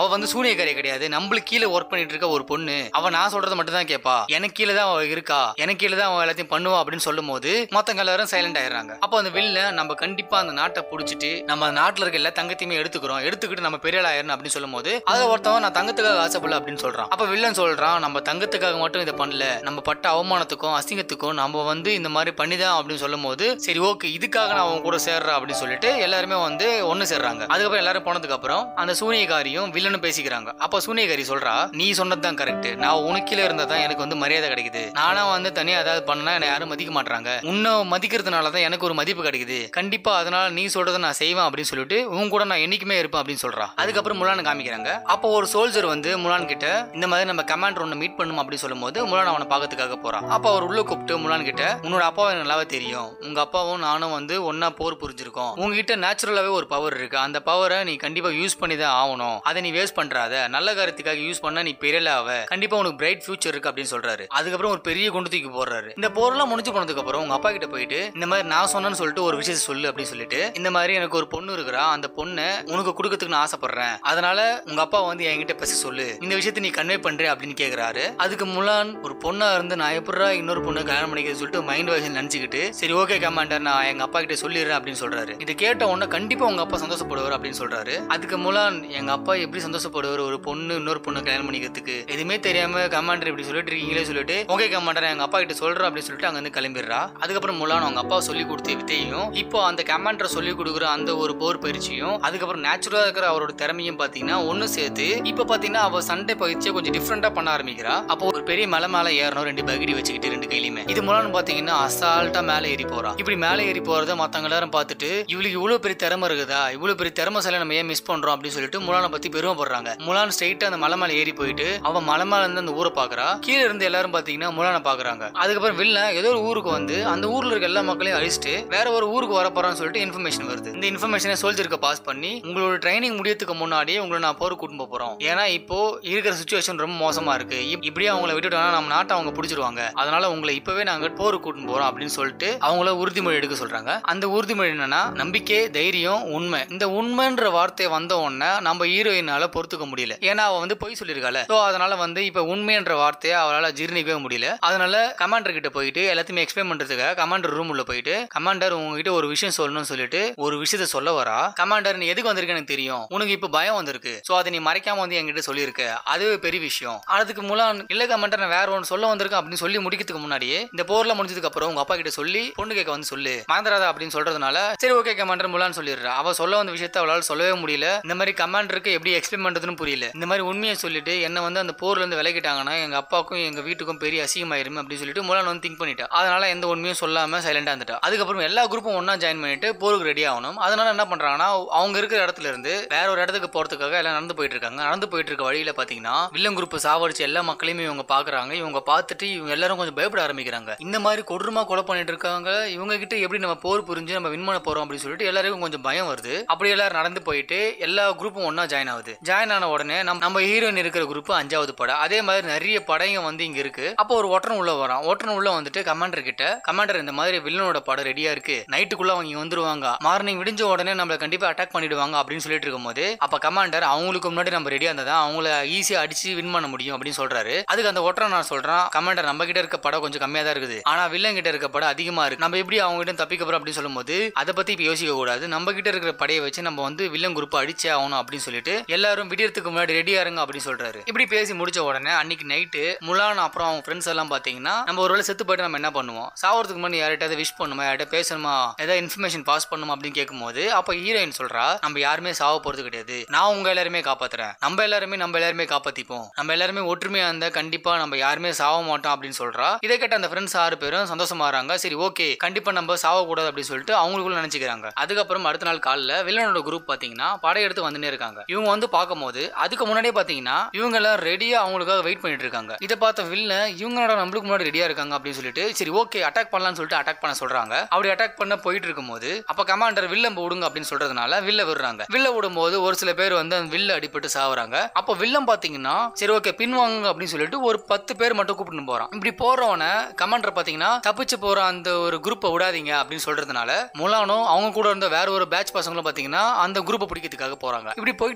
Speaker 1: அவ வந்து சூனியக்காரி கிடையாது நம்மளுக்கு கீழே ஒர்க் பண்ணிட்டு இருக்க ஒரு பொண்ணு அவ நான் சொல்றதை மட்டும் தான் கேட்பா எனக்கு கீழே தான் அவ இருக்கா எனக்கு கீழே தான் அவ எல்லாத்தையும் பண்ணுவா அப்படின்னு சொல்லும் போது மொத்தங்க எல்லாரும் சைலண்ட் ஆயிடுறாங்க அப்போ அந்த வில்ல நம்ம கண்டிப்பா அந்த நாட்டை புடிச்சிட்டு நம்ம அந்த நாட்டுல இருக்க எல்லா தங்கத்தையுமே எடுத்துக்கிறோம் எடுத்துக்கிட்டு நம்ம பெரிய ஆள் ஆயிரணும் அப்படின்னு சொல்லும் போது அதுல ஒருத்தவன் நான் தங்கத்துக்காக ஆசைப்படல அப்படின்னு சொல்றான் அப்ப வில்லன் சொல்றான் நம்ம தங்கத்துக்காக மட்டும் இதை பண்ணல நம்ம பட்ட அவமானத்துக்கும் அசிங்கத்துக்கும் நம்ம வந்து இந்த மாதிரி பண்ணிதான் அப்படின்னு சொல்லும் போது சரி ஓகே இதுக்காக நான் அவன் கூட சேர்றேன் அப்படின்னு சொல்லிட்டு எல்லாருமே வந்து ஒண்ணு சேர்றாங்க அதுக்கப்புறம் எல்லாரும் போனதுக்கு அப்புறம் அந்த சூனியக்காரியும் வில்லனும் பேசிக்கிறாங்க அப்ப சூனியக்காரி சொல்றா நீ சொன்னதுதான் கரெக்ட் நான் உனக்கில இருந்தா தான் எனக்கு வந்து மரியாதை கிடைக்குது நானா வந்து தனியா ஏதாவது பண்ணா என்னை யாரும் மதிக்க மாட்டாங்க உன்னை மதிக்கிறதுனால தான் எனக்கு ஒரு மதிப்பு கிடைக்குது கண்டிப்பா அதனால நீ சொல்றதை நான் செய்வேன் அப்படின்னு சொல்லிட்டு உன் கூட நான் என்னைக்குமே இருப்பேன் அப்படின்னு சொல்றா அதுக்கப்புறம் முலான் காமிக்கிறாங்க அப்போ ஒரு சோல்ஜர் வந்து முலான் கிட்ட இந்த மாதிரி நம்ம கமாண்டர் ஒன்று மீட் பண்ணும் அப்படின்னு சொல்லும்போது முலான் அவனை பார்க்கறதுக்காக போறான் அப்போ அவர் உள்ள கூப்பிட்டு முலான் கிட்ட உன்னோட அப்பாவை எனக்கு நல்லாவே தெரியும் உங்க அப்பாவும் நானும் வந்து ஒன்னா போர் புரிஞ்சிருக்கோம் உங்ககிட்ட நேச்சுரலாவே ஒரு பவர் இருக்கு அந்த பவரை நீ கண்டிப்பா யூஸ் பண்ணி தான் ஆகணும் அதை நீ வேஸ்ட் பண்றாத நல்ல காரியத்துக்காக யூஸ் பண்ணா நீ பெரியல ஆவ கண்டிப்பா உனக்கு பிரைட் ஃபியூச்சர் இருக்கு அப்படின்னு சொல்றாரு அதுக்கப்புறம் ஒரு பெரிய குண்டு தூக்கி போடுறாரு இந்த போர்லாம் முடிஞ்சு போனதுக்கு அப்புறம் உங்க அப்பா கிட்ட போயிட்டு இந்த மாதிரி நான் சொன்னேன்னு சொல்லிட்டு ஒரு விஷயத்தை சொல்லு அப்படின்னு சொல்லிட்டு இந்த மாதிரி எனக்கு ஒரு பொண்ணு இருக்கிறா அந்த பொண்ணை உனக்கு கொடுக்கறதுக்கு நான் ஆசைப்படுறேன் அதனால உங்க அப்பா வந்து என்கிட்ட பேச சொல்லு இந்த விஷயத்தை நீ கன்வே பண்ற அப்படின்னு கேக்குறாரு அதுக்கு முலான் ஒரு பொண்ணா இருந்து நான் எப்படா இன்னொரு பொண்ணு கல்யாணம் பண்ணிக்க சொல்லிட்டு மைண்ட் வாய்ஸ் நினைச்சுக்கிட்டு சரி ஓகே கமாண்டர் நான் எங்க அப்பா கிட்ட சொல்லிடுறேன் அப்படின்னு சொல்றாரு இதை கேட்ட உடனே கண்டிப்பா உங்க அப்பா சந்தோஷப்படுவார் அப்படின்னு சொல்றாரு அதுக்கு முலான் எங்க அப்பா எப்படி சந்தோஷப்படுவார் ஒரு பொண்ணு இன்னொரு பொண்ணு கல்யாணம் பண்ணிக்கிறதுக்கு எதுவுமே தெரியாம கமாண்டர் இப்படி சொல்லிட்டு இருக்கீங்களே சொல்லிட்டு ஓகே கமாண்டர் எங்க அப்பா கிட்ட சொல்றேன் அப்படின்னு சொல்லிட்டு அங்க இருந்து கிளம்பிடுறா அதுக்கப்புறம் முலான் அவங்க அப்பா சொல்லி கொடுத்த வித்தையும் இப்போ அந்த கமாண்டர் சொல்லி கொடுக்குற அந்த ஒரு போர் பயிற்சியும் அதுக்கப்புறம் நேச்சுரலா இருக்கிற அவரோட திறமையும் பாத்தீங்கன்னா ஒண்ணு சேர்த்து இப்ப பாத்தீங்கன்னா அவ சண்டை பயிற்சியை கொஞ்சம் டிஃப்ரெண்டா பண்ண ஆரம்பிக்கிறா அப்போ ஒரு பெரிய மலை மேல ஏறணும் ரெண்டு பகிடி வச்சுக்கிட்டு ரெண்டு கையிலுமே இது மூலம் பாத்தீங்கன்னா அசால்ட்டா மேல ஏறி போறா இப்படி மேல ஏறி போறத மத்தவங்க எல்லாரும் பார்த்துட்டு இவளுக்கு இவ்வளவு பெரிய திறமை இருக்குதா இவ்வளவு பெரிய திறமைசால நம்ம ஏன் மிஸ் பண்றோம் அப்படின்னு சொல்லிட்டு முலானை பத்தி பெருமைப்படுறாங்க முலான் ஸ்ட்ரைட்டா அந்த மலை மேல ஏறி போயிட்டு அவன் மலை மேல இருந்து அந்த ஊரை பாக்குறா கீழே இருந்து எல்லாரும் பாத்தீங்கன்னா முலானை பாக்குறாங்க அதுக்கப்புறம் வில்லன் ஏதோ ஒரு ஊருக்கு வந்து அந்த ஊர்ல இருக்க எல்லா மக்களையும் அழிச்சிட்டு வேற ஒரு ஊருக்கு வர போறான்னு சொல்லிட்டு இன்ஃபர்மேஷன் வருது இந்த இன்ஃபர்மேஷனை சோல்ஜருக்கு பாஸ் பண்ணி உங்களோட ட்ரைனிங் முடியறதுக்கு முன்னாடியே உங்களை நான் போர் கூட்டு போக போறோம் ஏன்னா இப்போ இருக்கிற சுச்சுவேஷன் ரொம்ப மோசமா இருக்கு இப்- இப்படியே அவங்கள விட்டுட்டோம்னா நம்ம நாட்டை அவங்க பிடிச்சிருவாங்க அதனால உங்களை இப்பவே நாங்க போர் கூட்டு போறோம் அப்படின்னு சொல்லிட்டு அவங்கள உறுதிமொழி எடுக்க சொல்றாங்க அந்த உறுதிமொழி என்னன்னா நம்பிக்கை தைரியம் உண்மை இந்த உண்மைன்ற வார்த்தை வந்த உடனே நம்ம ஹீரோயினால பொறுத்துக்க முடியல ஏன்னா அவ வந்து பொய் சொல்லியிருக்கால சோ அதனால வந்து இப்ப உண்மைன்ற வார்த்தையை அவளால ஜீரணிக்கவே முடியல அதனால கமாண்டர் கிட்ட போயிட்டு எல்லாத்தையுமே எக்ஸ்பிளைன் பண்றதுக்காக கமாண்டர் ரூம் உள்ள போயிட்டு கமாண்டர் உங்ககிட்ட ஒரு விஷயம் சொல்லணும்னு சொல்லிட்டு ஒரு விஷயத்த சொல்ல வரா கமாண்டர் நீ எதுக்கு வந்திருக்க எனக்கு தெரியும் உனக்கு இப்ப பயம் வந்திருக்கு சோ அதை நீ மறைக்காம வந்து என்கிட்ட சொல்லியிருக்க அதுவே பெரிய விஷயம் அதுக்கு முலாம் இல்ல கமாண்டர் நான் வேற ஒன்று சொல்ல வந்திருக்கேன் அப்படின்னு சொல்லி முடிக்கிறதுக்கு முன்னாடியே இந்த போர்ல முடிஞ்சதுக்கு அப்புறம் உங்க அப்பா கிட்ட சொல்லி பொண்ணு கேட்க வந்து சொல்லு மறந்துடாதா அப்படின்னு சொல்றதுனால சரி ஓகே கமாண்டர் முலான்னு சொல்லிடுறா அவ சொல்ல வந்த விஷயத்த அவளால சொல்லவே முடியல இந்த மாதிரி கமாண்டருக்கு எப்படி எக்ஸ்பிளைன் பண்றதுன்னு புரியல இந்த மாதிரி உண்மையை சொல்லிட்டு என்ன வந்து அந்த போர்ல இருந்து விலகிட்டாங்கன்னா எங்க அப்பாவுக்கும் எங்க வீட்டுக்கும் பெரிய அசிங்கமாயிருமே அப்படின்னு சொல்லிட்டு முலான் வந்து திங்க் பண்ணிட்டா அதனால எந்த உண்மையும் சொல்லாம சைலண்டா இருந்துட்டா அதுக்கப்புறம் எல்லா குரூப்பும் ஒண்ணா ஜாயின் பண்ணிட்டு போருக்கு ரெடி ஆகணும் அதனால என்ன பண்றாங்கன்னா அவங்க இருக்கிற இடத்துல இருந்து வேற ஒரு இடத்துக்கு போறதுக்காக எல்லாம் நடந்து போயிட்டு இருக்காங்க நடந்து போயிட்டு இருக்க வழியில பாத்தீங்கன்னா வில்லன் குரூப் சாவடிச்சு எல்லா மக்களையுமே இவங்க பாக்குறாங்க இவங்க பார்த்துட்டு இவங்க எல்லாரும் கொஞ்சம் பயப்பட ஆரம்பிக்கிறாங்க இந்த மாதிரி கொடூரமா கொலை பண்ணிட்டு இருக்காங்க இவங்க கிட்ட எப்படி நம்ம போர் புரிஞ்சு நம்ம வின் பண்ண போறோம் அப்படின்னு சொல்லிட்டு எல்லாருக்கும் கொஞ்சம் பயம் வருது அப்படி எல்லாரும் நடந்து போயிட்டு எல்லா குரூப்பும் ஒண்ணா ஜாயின் ஆகுது ஜாயின் ஆன உடனே நம்ம நம்ம ஹீரோயின் இருக்கிற குரூப் அஞ்சாவது படம் அதே மாதிரி நிறைய படைங்க வந்து இங்க இருக்கு அப்போ ஒரு ஒற்றன் உள்ள வரான் ஒற்றன் உள்ள வந்துட்டு கமாண்டர் கிட்ட கமாண்டர் இந்த மாதிரி வில்லனோட படம் ரெடியா இருக்கு நைட்டுக்குள்ள அவங்க இங்க வந்துருவாங்க மார்னிங் விடிஞ்ச உடனே நம்மள கண்டிப்பா அட்டாக் பண்ணிடுவாங்க அப்படின்னு சொல்லிட்டு இருக்கும்போது அப்ப கமாண்டர் அவங்களுக்கு முன்னாடி நம்ம ரெடியா இருந்தா அவங்கள ஈஸியா அடிச்சு வின் பண்ண முடியும் அப்படின்னு சொல்றாரு அதுக்கு அந்த ஒற்றன் நான் சொல்றான் கமாண்டர் நம்ம கிட்ட இருக்க படம் கொஞ்சம் கம்மியா தான் இருக்குது ஆனா வில்லன் கிட்ட இருக்க படம் அதிகமா இருக்கு நம்ம எப்படி அவங்க கிட்ட தப்பிக்க போறோம் அப்படின்னு சொல்லும்போது அதை பத்தி இப்ப யோசிக்க கூடாது நம்ம கிட்ட இருக்கிற படையை வச்சு நம்ம வந்து வில்லன் குரூப் அடிச்சே ஆகணும் அப்படின்னு சொல்லிட்டு எல்லாரும் விடியறதுக்கு முன்னாடி ரெடியா இருங்க அப்படின்னு சொல்றாரு இப்படி பேசி முடிச்ச உடனே அன்னைக்கு நைட்டு முலான் அப்புறம் அவங்க ஃப்ரெண்ட்ஸ் எல்லாம் பாத்தீங்கன்னா நம்ம ஒருவேளை செத்து போயிட்டு நம்ம என்ன பண்ணுவோம் சாவறதுக்கு முன்னாடி யார்கிட்ட விஷ் பண்ணுமா யார்கிட்ட பேசணுமா ஏதாவது இன்ஃபர்மேஷன் பாஸ் பண்ணுமா அப்படின்னு கேட்கும்போது அப்ப ஹீரோயின் சொல்றா நம்ம யாருமே சாவ போறது கிடையாது நான் உங்க எல்லாருமே காப்பாத்துறேன் நம்ம எல்லாருமே நம்ம எல்லாருமே காப்பாத்திப்போம் நம்ம எல்லாருமே ஒற்றுமையா இருந்தா கண்டிப்பா நம்ம யாருமே சாவ மாட்டோம் அப்படின்னு சொல்றா இதை கேட்ட அந்த ஃப்ரெண்ட்ஸ் ஆறு பேரும் சந்தோஷமாறாங்க சரி ஓகே கண்டிப்பா நம்ம சாவக்கூடாது அப்படின்னு சொல்லிட்டு அவங்களுக்குள்ள நினைச்சுக்கிறாங்க அதுக்கப்புறம் அடுத்த நாள் காலைல வில்லனோட குரூப் பாத்தீங்கன்னா படையெடுத்து வந்துனே இருக்காங்க இவங்க வந்து பார்க்கும்போது அதுக்கு முன்னாடியே பாத்தீங்கன்னா இவங்க எல்லாம் ரெடியா அவங்களுக்காக வெயிட் பண்ணிட்டு இருக்காங்க இதை பார்த்த வில்லன் இவங்களோட நம்மளுக்கு முன்னாடி ரெடியா இருக்காங்க அப்படின்னு சொல்லிட்டு சரி ஓகே அட்டாக் பண்ணலாம்னு சொல்லிட்டு அட்டாக் பண்ண சொல்றாங்க அப்படி அட்டாக் பண்ண போயிட்டு இருக்கும்போது அப்ப கமாண்டர் வில்லம் விடுங்க அப்படின்னு சொல்றதுனால வில்ல விடுறாங்க வில்ல விடும்போது ஒரு சில பேர் வந்து அந்த வில்ல அடிபட்டு சாவுறாங்க அப்போ வில்லம் பாத்தீங்கன்னா சரி ஓகே பின்வாங்க அப்படின்னு சொல்லிட்டு ஒரு பத்து பேர் மட்டும் கூப்பிட்டு போறான் இப்படி போறவன கமாண்டர் பாத்தீங்கன்னா தப்பிச்சு போற அந்த ஒரு குரூப்பை விடாதீங்க அப்படின்னு சொல்றதுனால முலானும் அவங்க கூட இருந்த வேற ஒரு பேட்ச் பசங்களும் பாத்தீங்கன்னா அந்த குரூப்பை பிடிக்கிறதுக்காக போறாங்க இப்படி போயிட்டே இருக்கும்போது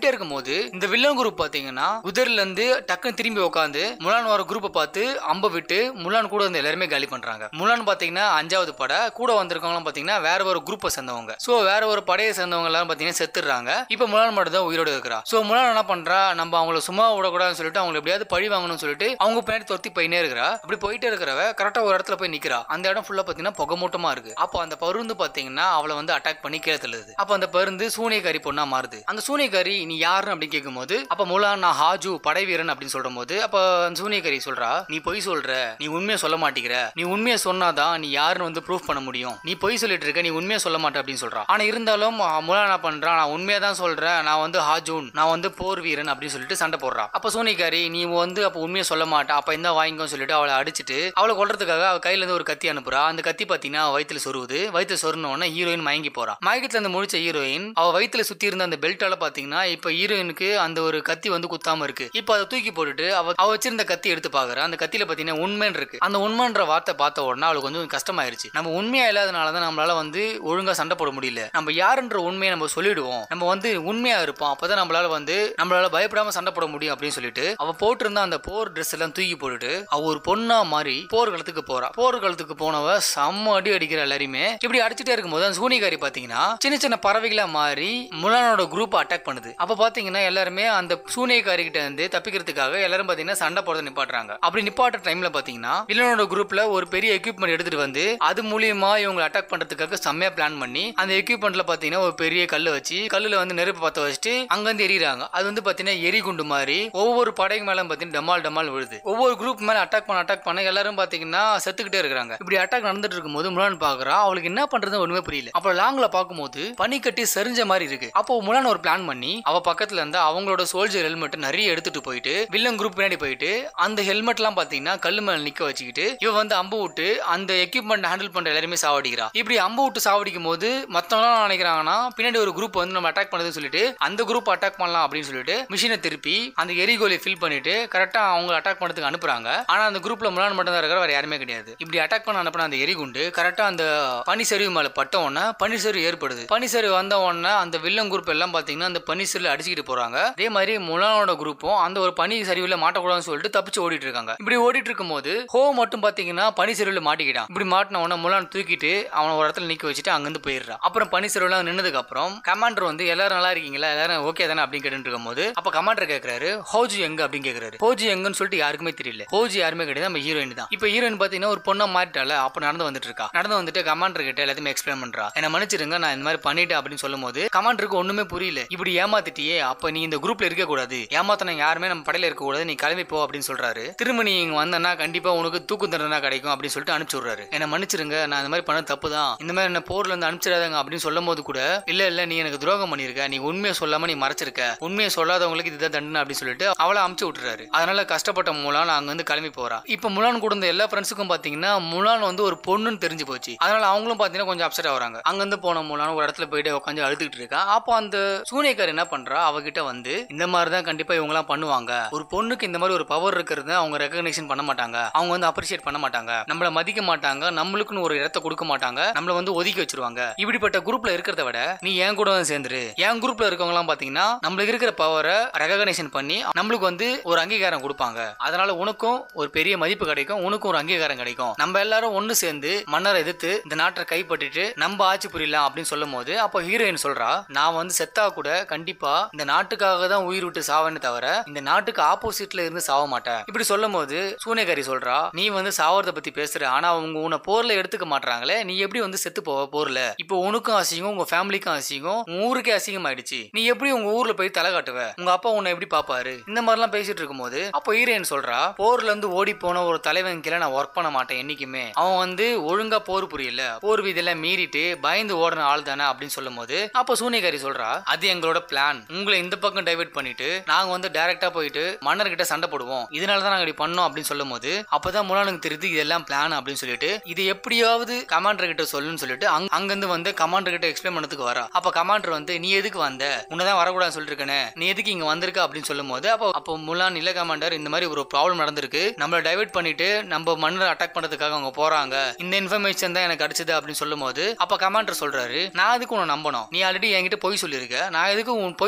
Speaker 1: இருக்கும்போது இந்த வில்லன் குரூப் பாத்தீங்கன்னா குதிரைல இருந்து டக்குன்னு திரும்பி உட்காந்து முலான் வர குரூப்பை பார்த்து அம்ப விட்டு முலான் கூட வந்து எல்லாருமே காலி பண்றாங்க முலான் பாத்தீங்கன்னா அஞ்சாவது படை கூட வந்திருக்கவங்க பாத்தீங்கன்னா வேற ஒரு குரூப்பை சேர்ந்தவங்க சோ வேற ஒரு படையை சேர்ந்தவங்க எல்லாரும் பாத்தீங்கன்னா செத்துடுறாங்க இப்ப முலான் மட்டும் தான் உயிரோட இருக்கிறா சோ முலான் என்ன பண்றா நம்ம அவங்கள சும்மா விடக்கூடாதுன்னு சொல்லிட்டு அவங்களை எப்படியாவது பழி வாங்கணும்னு சொல்லிட்டு அவங்க பின்னாடி துரத்தி போயினே இருக்கிறா அப்படி போயிட்டே இருக்கிறவ கரெக்டா ஒரு இடத்துல போய் நிக்கிறா அந்த இடம் ஃபுல்லா பாத்தீங்கன்னா புகை மூட்டமா இருக்கு அப்போ அந்த பருந்து பாத்தீங்கன்னா அவளை வந்து அட்டாக் பண்ணி கீழே தள்ளுது அப்ப அந்த பருந்து சூனியக்காரி பொண்ணா மாறுது அந்த சூனியக்காரி நீ யாருன்னு அப்படின்னு கேட்கும்போது அப்ப முலான் நான் ஹாஜு படை வீரன் அப்படின்னு சொல்ற போது அப்ப அந்த சூனியக்காரி சொல்றா நீ பொய் சொல்ற நீ உண்மையை சொல்ல மாட்டேங்கிற நீ உண்மையை சொன்னாதான் நீ யாருன்னு வந்து ப்ரூஃப் பண்ண முடியும் நீ பொய் சொல்லிட்டு இருக்க நீ உண்மையை சொல்ல மாட்டே அப்படின்னு சொல்றா ஆனா இருந்தாலும் அஹ், முலான் என்ன பண்றான் நான் உண்மையா தான் சொல்றேன் நான் வந்து ஹாஜூன் நான் வந்து போர் வீரன் அப்படின்னு சொல்லிட்டு சண்டை போடுறா அப்ப சூனியக்காரி நீ வந்து அப்ப உண்மையை சொல்ல மாட்டா அப்ப இந்த வாங்கிக்கோ சொல்லிட்டு அவளை அடிச்சிட்டு அவளை கொல்றதுக்காக அவ கையில இருந்து ஒரு கத்தி அனுப்புறா அந்த கத்தி பாத்தீங்கன்னா அவ வயித்துல சொருவுது வயித்துல சொருன உடனே ஹீரோயின் மயங்கி போறா மயக்கத்துல இருந்து முழிச்ச ஹீரோயின் அவ வயித்துல சுத்தி இருந்த அந்த பெல்ட்டால பாத்தீங்கன்னா இப்ப ஹீரோயினுக்கு அந்த ஒரு கத்தி வந்து குத்தாம இருக்கு இப்ப அதை தூக்கி போட்டுட்டு அவ அவ வச்சிருந்த கத்தி எடுத்து பாக்குறா அந்த கத்தியில பாத்தீங்கன்னா உண்மைன்னு இருக்கு அந்த உண்மைன்ற வார்த்தை பார்த்த உடனே அவளுக்கு கொஞ்சம் கஷ்டமாயிருச்சு நம்ம உண்மையா இல்லாதனால தான் நம்மளால வந்து ஒழுங்கா சண்டை போட முடியல நம்ம யாருன்ற உண்மையை நம்ம சொல்லிடுவோம் நம்ம வந்து உண்மையா இருப்போம் அப்பதான் நம்மளால வந்து நம்மளால பயப்படாம சண்டை போட முடியும் அப்படின்னு சொல்லிட்டு அவ போட்டிருந்த அந்த போர் ட்ரெஸ் எல்லாம் தூக்கி போட்டுட்டு அவ ஒரு பொண்ணா மாறி போர்க்களத்துக்கு போறா போர்க்களத்துக்கு போனவ செம்ம அடி அடிக்கிற எல்லாரையுமே இப்படி அடிச்சுட்டே இருக்கும்போது அந்த சூனிகாரி பாத்தீங்கன்னா சின்ன சின்ன பறவைகளா மாறி முலானோட குரூப் அட்டாக் பண்ணுது அப்ப பாத்தீங்கன்னா எல்லாருமே அந்த சூனியக்காரி கிட்ட இருந்து தப்பிக்கிறதுக்காக எல்லாரும் பாத்தீங்கன்னா சண்டை போடுறத நிப்பாட்டுறாங்க அப்படி நிப்பாட்டுற டைம்ல பாத்தீங்கன்னா வில்லனோட குரூப்ல ஒரு பெரிய எக்யூப்மெண்ட் எடுத்துட்டு வந்து அது மூலியமா இவங்க அட்டாக் பண்றதுக்காக செம்மையா பிளான் பண்ணி அந்த எக்யூப்மெண்ட்ல பாத்தீங்கன்னா ஒரு பெரிய கல்லை வச்சு கல்லுல வந்து நெருப்பு பத்த வச்சுட்டு அங்க இருந்து எரியுறாங்க அது வந்து பாத்தீங்கன்னா எரிகுண்டு மாதிரி ஒவ்வொரு படைக்கு மேல பாத்தீங்கன்னா டமால் டமால் விழுது ஒவ்வொரு குரூப் மேல அட்டாக் பண்ண அட்டாக் பண்ண எல்லாரும் பாத்தீங்கன்னா செத்துக்கிட்டே இருக்காங்க இப்படி அட்டாக் நடந்துட்டு இருக்கும்போது முலான் பாக்குறா அவளுக்கு என்ன பண்றதுன்னு ஒண்ணுமே புரியல அப்புறம் லாங்ல பாக்கும்போது பனி கட்டி சரிஞ்ச மாதிரி இருக்கு அப்போ முலான் ஒரு பிளான் பண்ணி அவ பக்கத்துல இருந்து அவங்களோட சோல்ஜர் ஹெல்மெட் நிறைய எடுத்துட்டு போயிட்டு வில்லன் குரூப் பின்னாடி போயிட்டு அந்த ஹெல்மெட் எல்லாம் பாத்தீங்கன்னா கல்லு மேல நிக்க வச்சுக்கிட்டு இவ வந்து அம்பு விட்டு அந்த எக்யூப்மெண்ட் ஹேண்டில் பண்ற எல்லாருமே சாவடிக்கிறா இப்படி அம்பு விட்டு சாவடிக்கும் போது மத்தவங்க என்ன நினைக்கிறாங்கன்னா பின்னாடி ஒரு குரூப் வந்து நம்ம அட்டாக் பண்ணுதுன்னு சொல்லிட்டு அந்த குரூப் அட்டாக் பண்ணலாம் அப்படின்னு சொல்லிட்டு மிஷினை திருப்பி அந்த எரிகோலை ஃபில் பண்ணிட்டு கரெக்டா அவங்க அட்டாக் பண்ணதுக்கு அனுப்புறாங்க ஆனா அந்த குரூப்ல முன்னாடி மட்டும் தான் இருக்கிற வேற யாருமே கிடையாது இப்படி அட்டாக் பண்ண அனுப்பின அந்த எரிகுண்டு கரெக்டா அந்த பனிச்சரிவு மேல பட்ட உடனே பனிச்சரிவு ஏற்படுது பனிச்சரிவு வந்த உடனே அந்த வில்லன் குரூப் எல்லாம் பாத்தீங்கன்னா அந்த பனிச்சரிவில் அடிச்சுக்கிட்டு போறாங்க அதே மாதிரி முலானோட குரூப்பும் அந்த ஒரு பனி சரிவுல மாட்டக்கூடாதுன்னு சொல்லிட்டு தப்பிச்சு ஓடிட்டு இருக்காங்க இப்படி ஓடிட்டு இருக்கும்போது ஹோ மட்டும் பாத்தீங்கன்னா பனி சரிவுல மாட்டிக்கிட்டான் இப்படி மாட்டின உடனே முலான் தூக்கிட்டு அவனை ஒரு இடத்துல நிக்க வச்சுட்டு அங்கிருந்து போயிடுறான் அப்புறம் பனி சரிவுல நின்னதுக்கு அப்புறம் கமாண்டர் வந்து எல்லாரும் நல்லா இருக்கீங்களா எல்லாரும் ஓகே தானே அப்படின்னு கேட்டு இருக்கும்போது அப்ப கமாண்டர் கேக்குறாரு ஹோஜி எங்க அப்படின்னு கேக்குறாரு ஹோஜி எங்கன்னு சொல்லிட்டு யாருக்குமே தெரியல ஹோஜி யாருமே கிடையாது நம்ம ஹீரோயின் தான் இப்ப ஹீரோயின் பாத்தீங்கன்னா ஒரு பொண்ணா மாறிட்டால அப்ப நடந்து வந்துட்டு இருக்கா நடந்து வந்துட்டு கமாண்டர் கிட்ட எல்லாத்தையுமே எக்ஸ்பிளைன் பண்றா என்ன மன்னிச்சிருங்க நான் இந்த மாதிரி பண்ணிட்டேன் அப்படின்னு சொல்லும் போது கமாண்டருக்கு ஒண்ணுமே புரியல இப்படி ஏமாத்திட்டியே அப்ப நீ இந்த குரூப்ல இருக்க கூடாது ஏமாத்தன யாருமே நம்ம படையில இருக்க கூடாது நீ கிளம்பி போ அப்படின்னு சொல்றாரு திரும்ப நீ இங்க வந்தனா கண்டிப்பா உனக்கு தூக்கு தண்டனை கிடைக்கும் அப்படின்னு சொல்லிட்டு அனுப்பிச்சு விடுறாரு என்ன மன்னிச்சிருங்க நான் இந்த மாதிரி பண்ண தப்பு தான் இந்த மாதிரி என்ன போர்ல இருந்து அனுப்பிச்சிடாதங்க அப்படின்னு சொல்லும் போது கூட இல்ல இல்ல நீ எனக்கு துரோகம் பண்ணிருக்க நீ உண்மையை சொல்லாம நீ மறைச்சிருக்க உண்மையை சொல்லாதவங்களுக்கு இதுதான் தண்டனை அப்படின்னு சொல்லிட்டு அவளை அமுச்சு விட்டுறாரு அதனால கஷ்டப்பட்ட முலான் அங்க வந்து கிளம்பி போறா இப்ப முலான் கூட இருந்த எல்லா ஃப்ரெண்ட்ஸுக்கும் பாத்தீங்கன்னா முலான் வந்து ஒரு பொண்ணுன்னு தெரிஞ்சு போச்சு அதனால அவங்களும் பாத்தீங்கன்னா கொஞ்சம் அப்செட் ஆகுறாங்க அங்கிருந்து போன முலான் ஒரு இடத்துல போயிட்டு உட்காந்து அழுதுகிட்டு இருக்கா அப்போ அந்த சூனியக்கார் என்ன பண்றா அவகிட்ட வந்து இந்த மாதிரி தான் கண்டிப்பா இவங்க எல்லாம் பண்ணுவாங்க ஒரு பொண்ணுக்கு இந்த மாதிரி ஒரு பவர் இருக்கிறது அவங்க ரெகக்னிஷன் பண்ண மாட்டாங்க அவங்க வந்து அப்ரிஷியேட் பண்ண மாட்டாங்க நம்மள மதிக்க மாட்டாங்க நம்மளுக்குன்னு ஒரு இடத்த கொடுக்க மாட்டாங்க நம்மள வந்து ஒதுக்கி வச்சிருவாங்க இப்படிப்பட்ட குரூப்ல இருக்கிறத விட நீ என் கூட வந்து சேர்ந்துரு என் குரூப்ல இருக்கவங்க எல்லாம் பாத்தீங்கன்னா நம்மளுக்கு இருக்கிற பவரை ரெகக்னேஷன் பண்ணி நம்மளுக்கு வந்து ஒரு அங்கீகாரம் கொடுப்பாங்க அதனால உனக்கும் ஒரு பெரிய மதிப்பு கிடைக்கும் உனக்கும் ஒரு அங்கீகாரம் கிடைக்கும் நம்ம எல்லாரும் ஒண்ணு சேர்ந்து மன்னரை எதிர்த்து இந்த நாட்டை கைப்பற்றிட்டு நம்ம ஆட்சி புரியலாம் அப்படின்னு சொல்லும் போது அப்போ ஹீரோயின் சொல்றா நான் வந்து செத்தா கூட கண்டிப்பா இந்த நாட்டுக்காக தான் உயிர் விட்டு சாவேன்னு தவிர இந்த நாட்டுக்கு ஆப்போசிட்ல இருந்து சாவ மாட்டேன் இப்படி சொல்லும் போது சூனியக்காரி சொல்றா நீ வந்து சாவறத பத்தி பேசுற ஆனா அவங்க உன்னை போர்ல எடுத்துக்க மாட்டாங்களே நீ எப்படி வந்து செத்து போவ போர்ல இப்போ உனக்கும் அசிங்கம் உங்க ஃபேமிலிக்கும் அசிங்கம் உன் ஊருக்கே அசிங்கம் ஆயிடுச்சு நீ எப்படி உங்க ஊர்ல போய் தலை காட்டுவ உங்க அப்பா உன்னை எப்படி பாப்பாரு இந்த மாதிரிலாம் பேசிட்டு இருக்கும்போது அப்போ ஹீரோயின் சொல்றா போர்ல இருந்து ஓடி போன ஒரு தலைவன் கீழே நான் ஒர்க் பண்ண மாட்டேன் என்னைக்குமே அவன் வந்து ஒழுங்கா போர் புரியல போர் விதியெல்லாம் மீறிட்டு பயந்து ஓடுன ஆள் தானே அப்படின்னு சொல்லும் போது அப்போ சூனியக்காரி சொல்றா அது எங்களோட பிளான் உங்களை இந்த பக்கம் டைவர்ட் பண்ணிட்டு நாங்க வந்து டைரக்டா போயிட்டு மன்னர்கிட்ட சண்டை போடுவோம் இதனால தான் நாங்க இப்படி பண்ணோம் அப்படின்னு சொல்லும் போது அப்பதான் முலானுக்கு தெரியுது இதெல்லாம் பிளான் அப்படின்னு சொல்லிட்டு இது எப்படியாவது கமாண்டர் கிட்ட சொல்லுன்னு சொல்லிட்டு அங்க- அங்கிருந்து வந்து கமாண்டர் கிட்ட எக்ஸ்பிளைன் பண்ணதுக்கு வரா அப்ப கமாண்டர் வந்து நீ எதுக்கு வந்த உன்னதான் வரக்கூடாதுன்னு சொல்லிருக்கனே நீ எதுக்கு இங்க வந்திருக்க அப்படின்னு சொல்லும் போது அப்போ அப்போ முலான் இல்ல கமாண்டர் இந்த மாதிரி ஒரு ப்ராப்ளம் நடந்திருக்கு நம்மள டைவர்ட் பண்ணிட்டு நம்ம மன்னரை அட்டாக் பண்றதுக்காக அவங்க போறாங்க இந்த இன்ஃபர்மேஷன் தான் எனக்கு கிடைச்சது அப்படின்னு சொல்லும் போது அப்ப கமாண்டர் சொல்றாரு நான் எதுக்கு உன்னை நம்பணும் நீ ஆல்ரெடி என்கிட்ட பொய் சொல்லியிருக்க நான் எதுக்கு உன் பொய் சொன்ன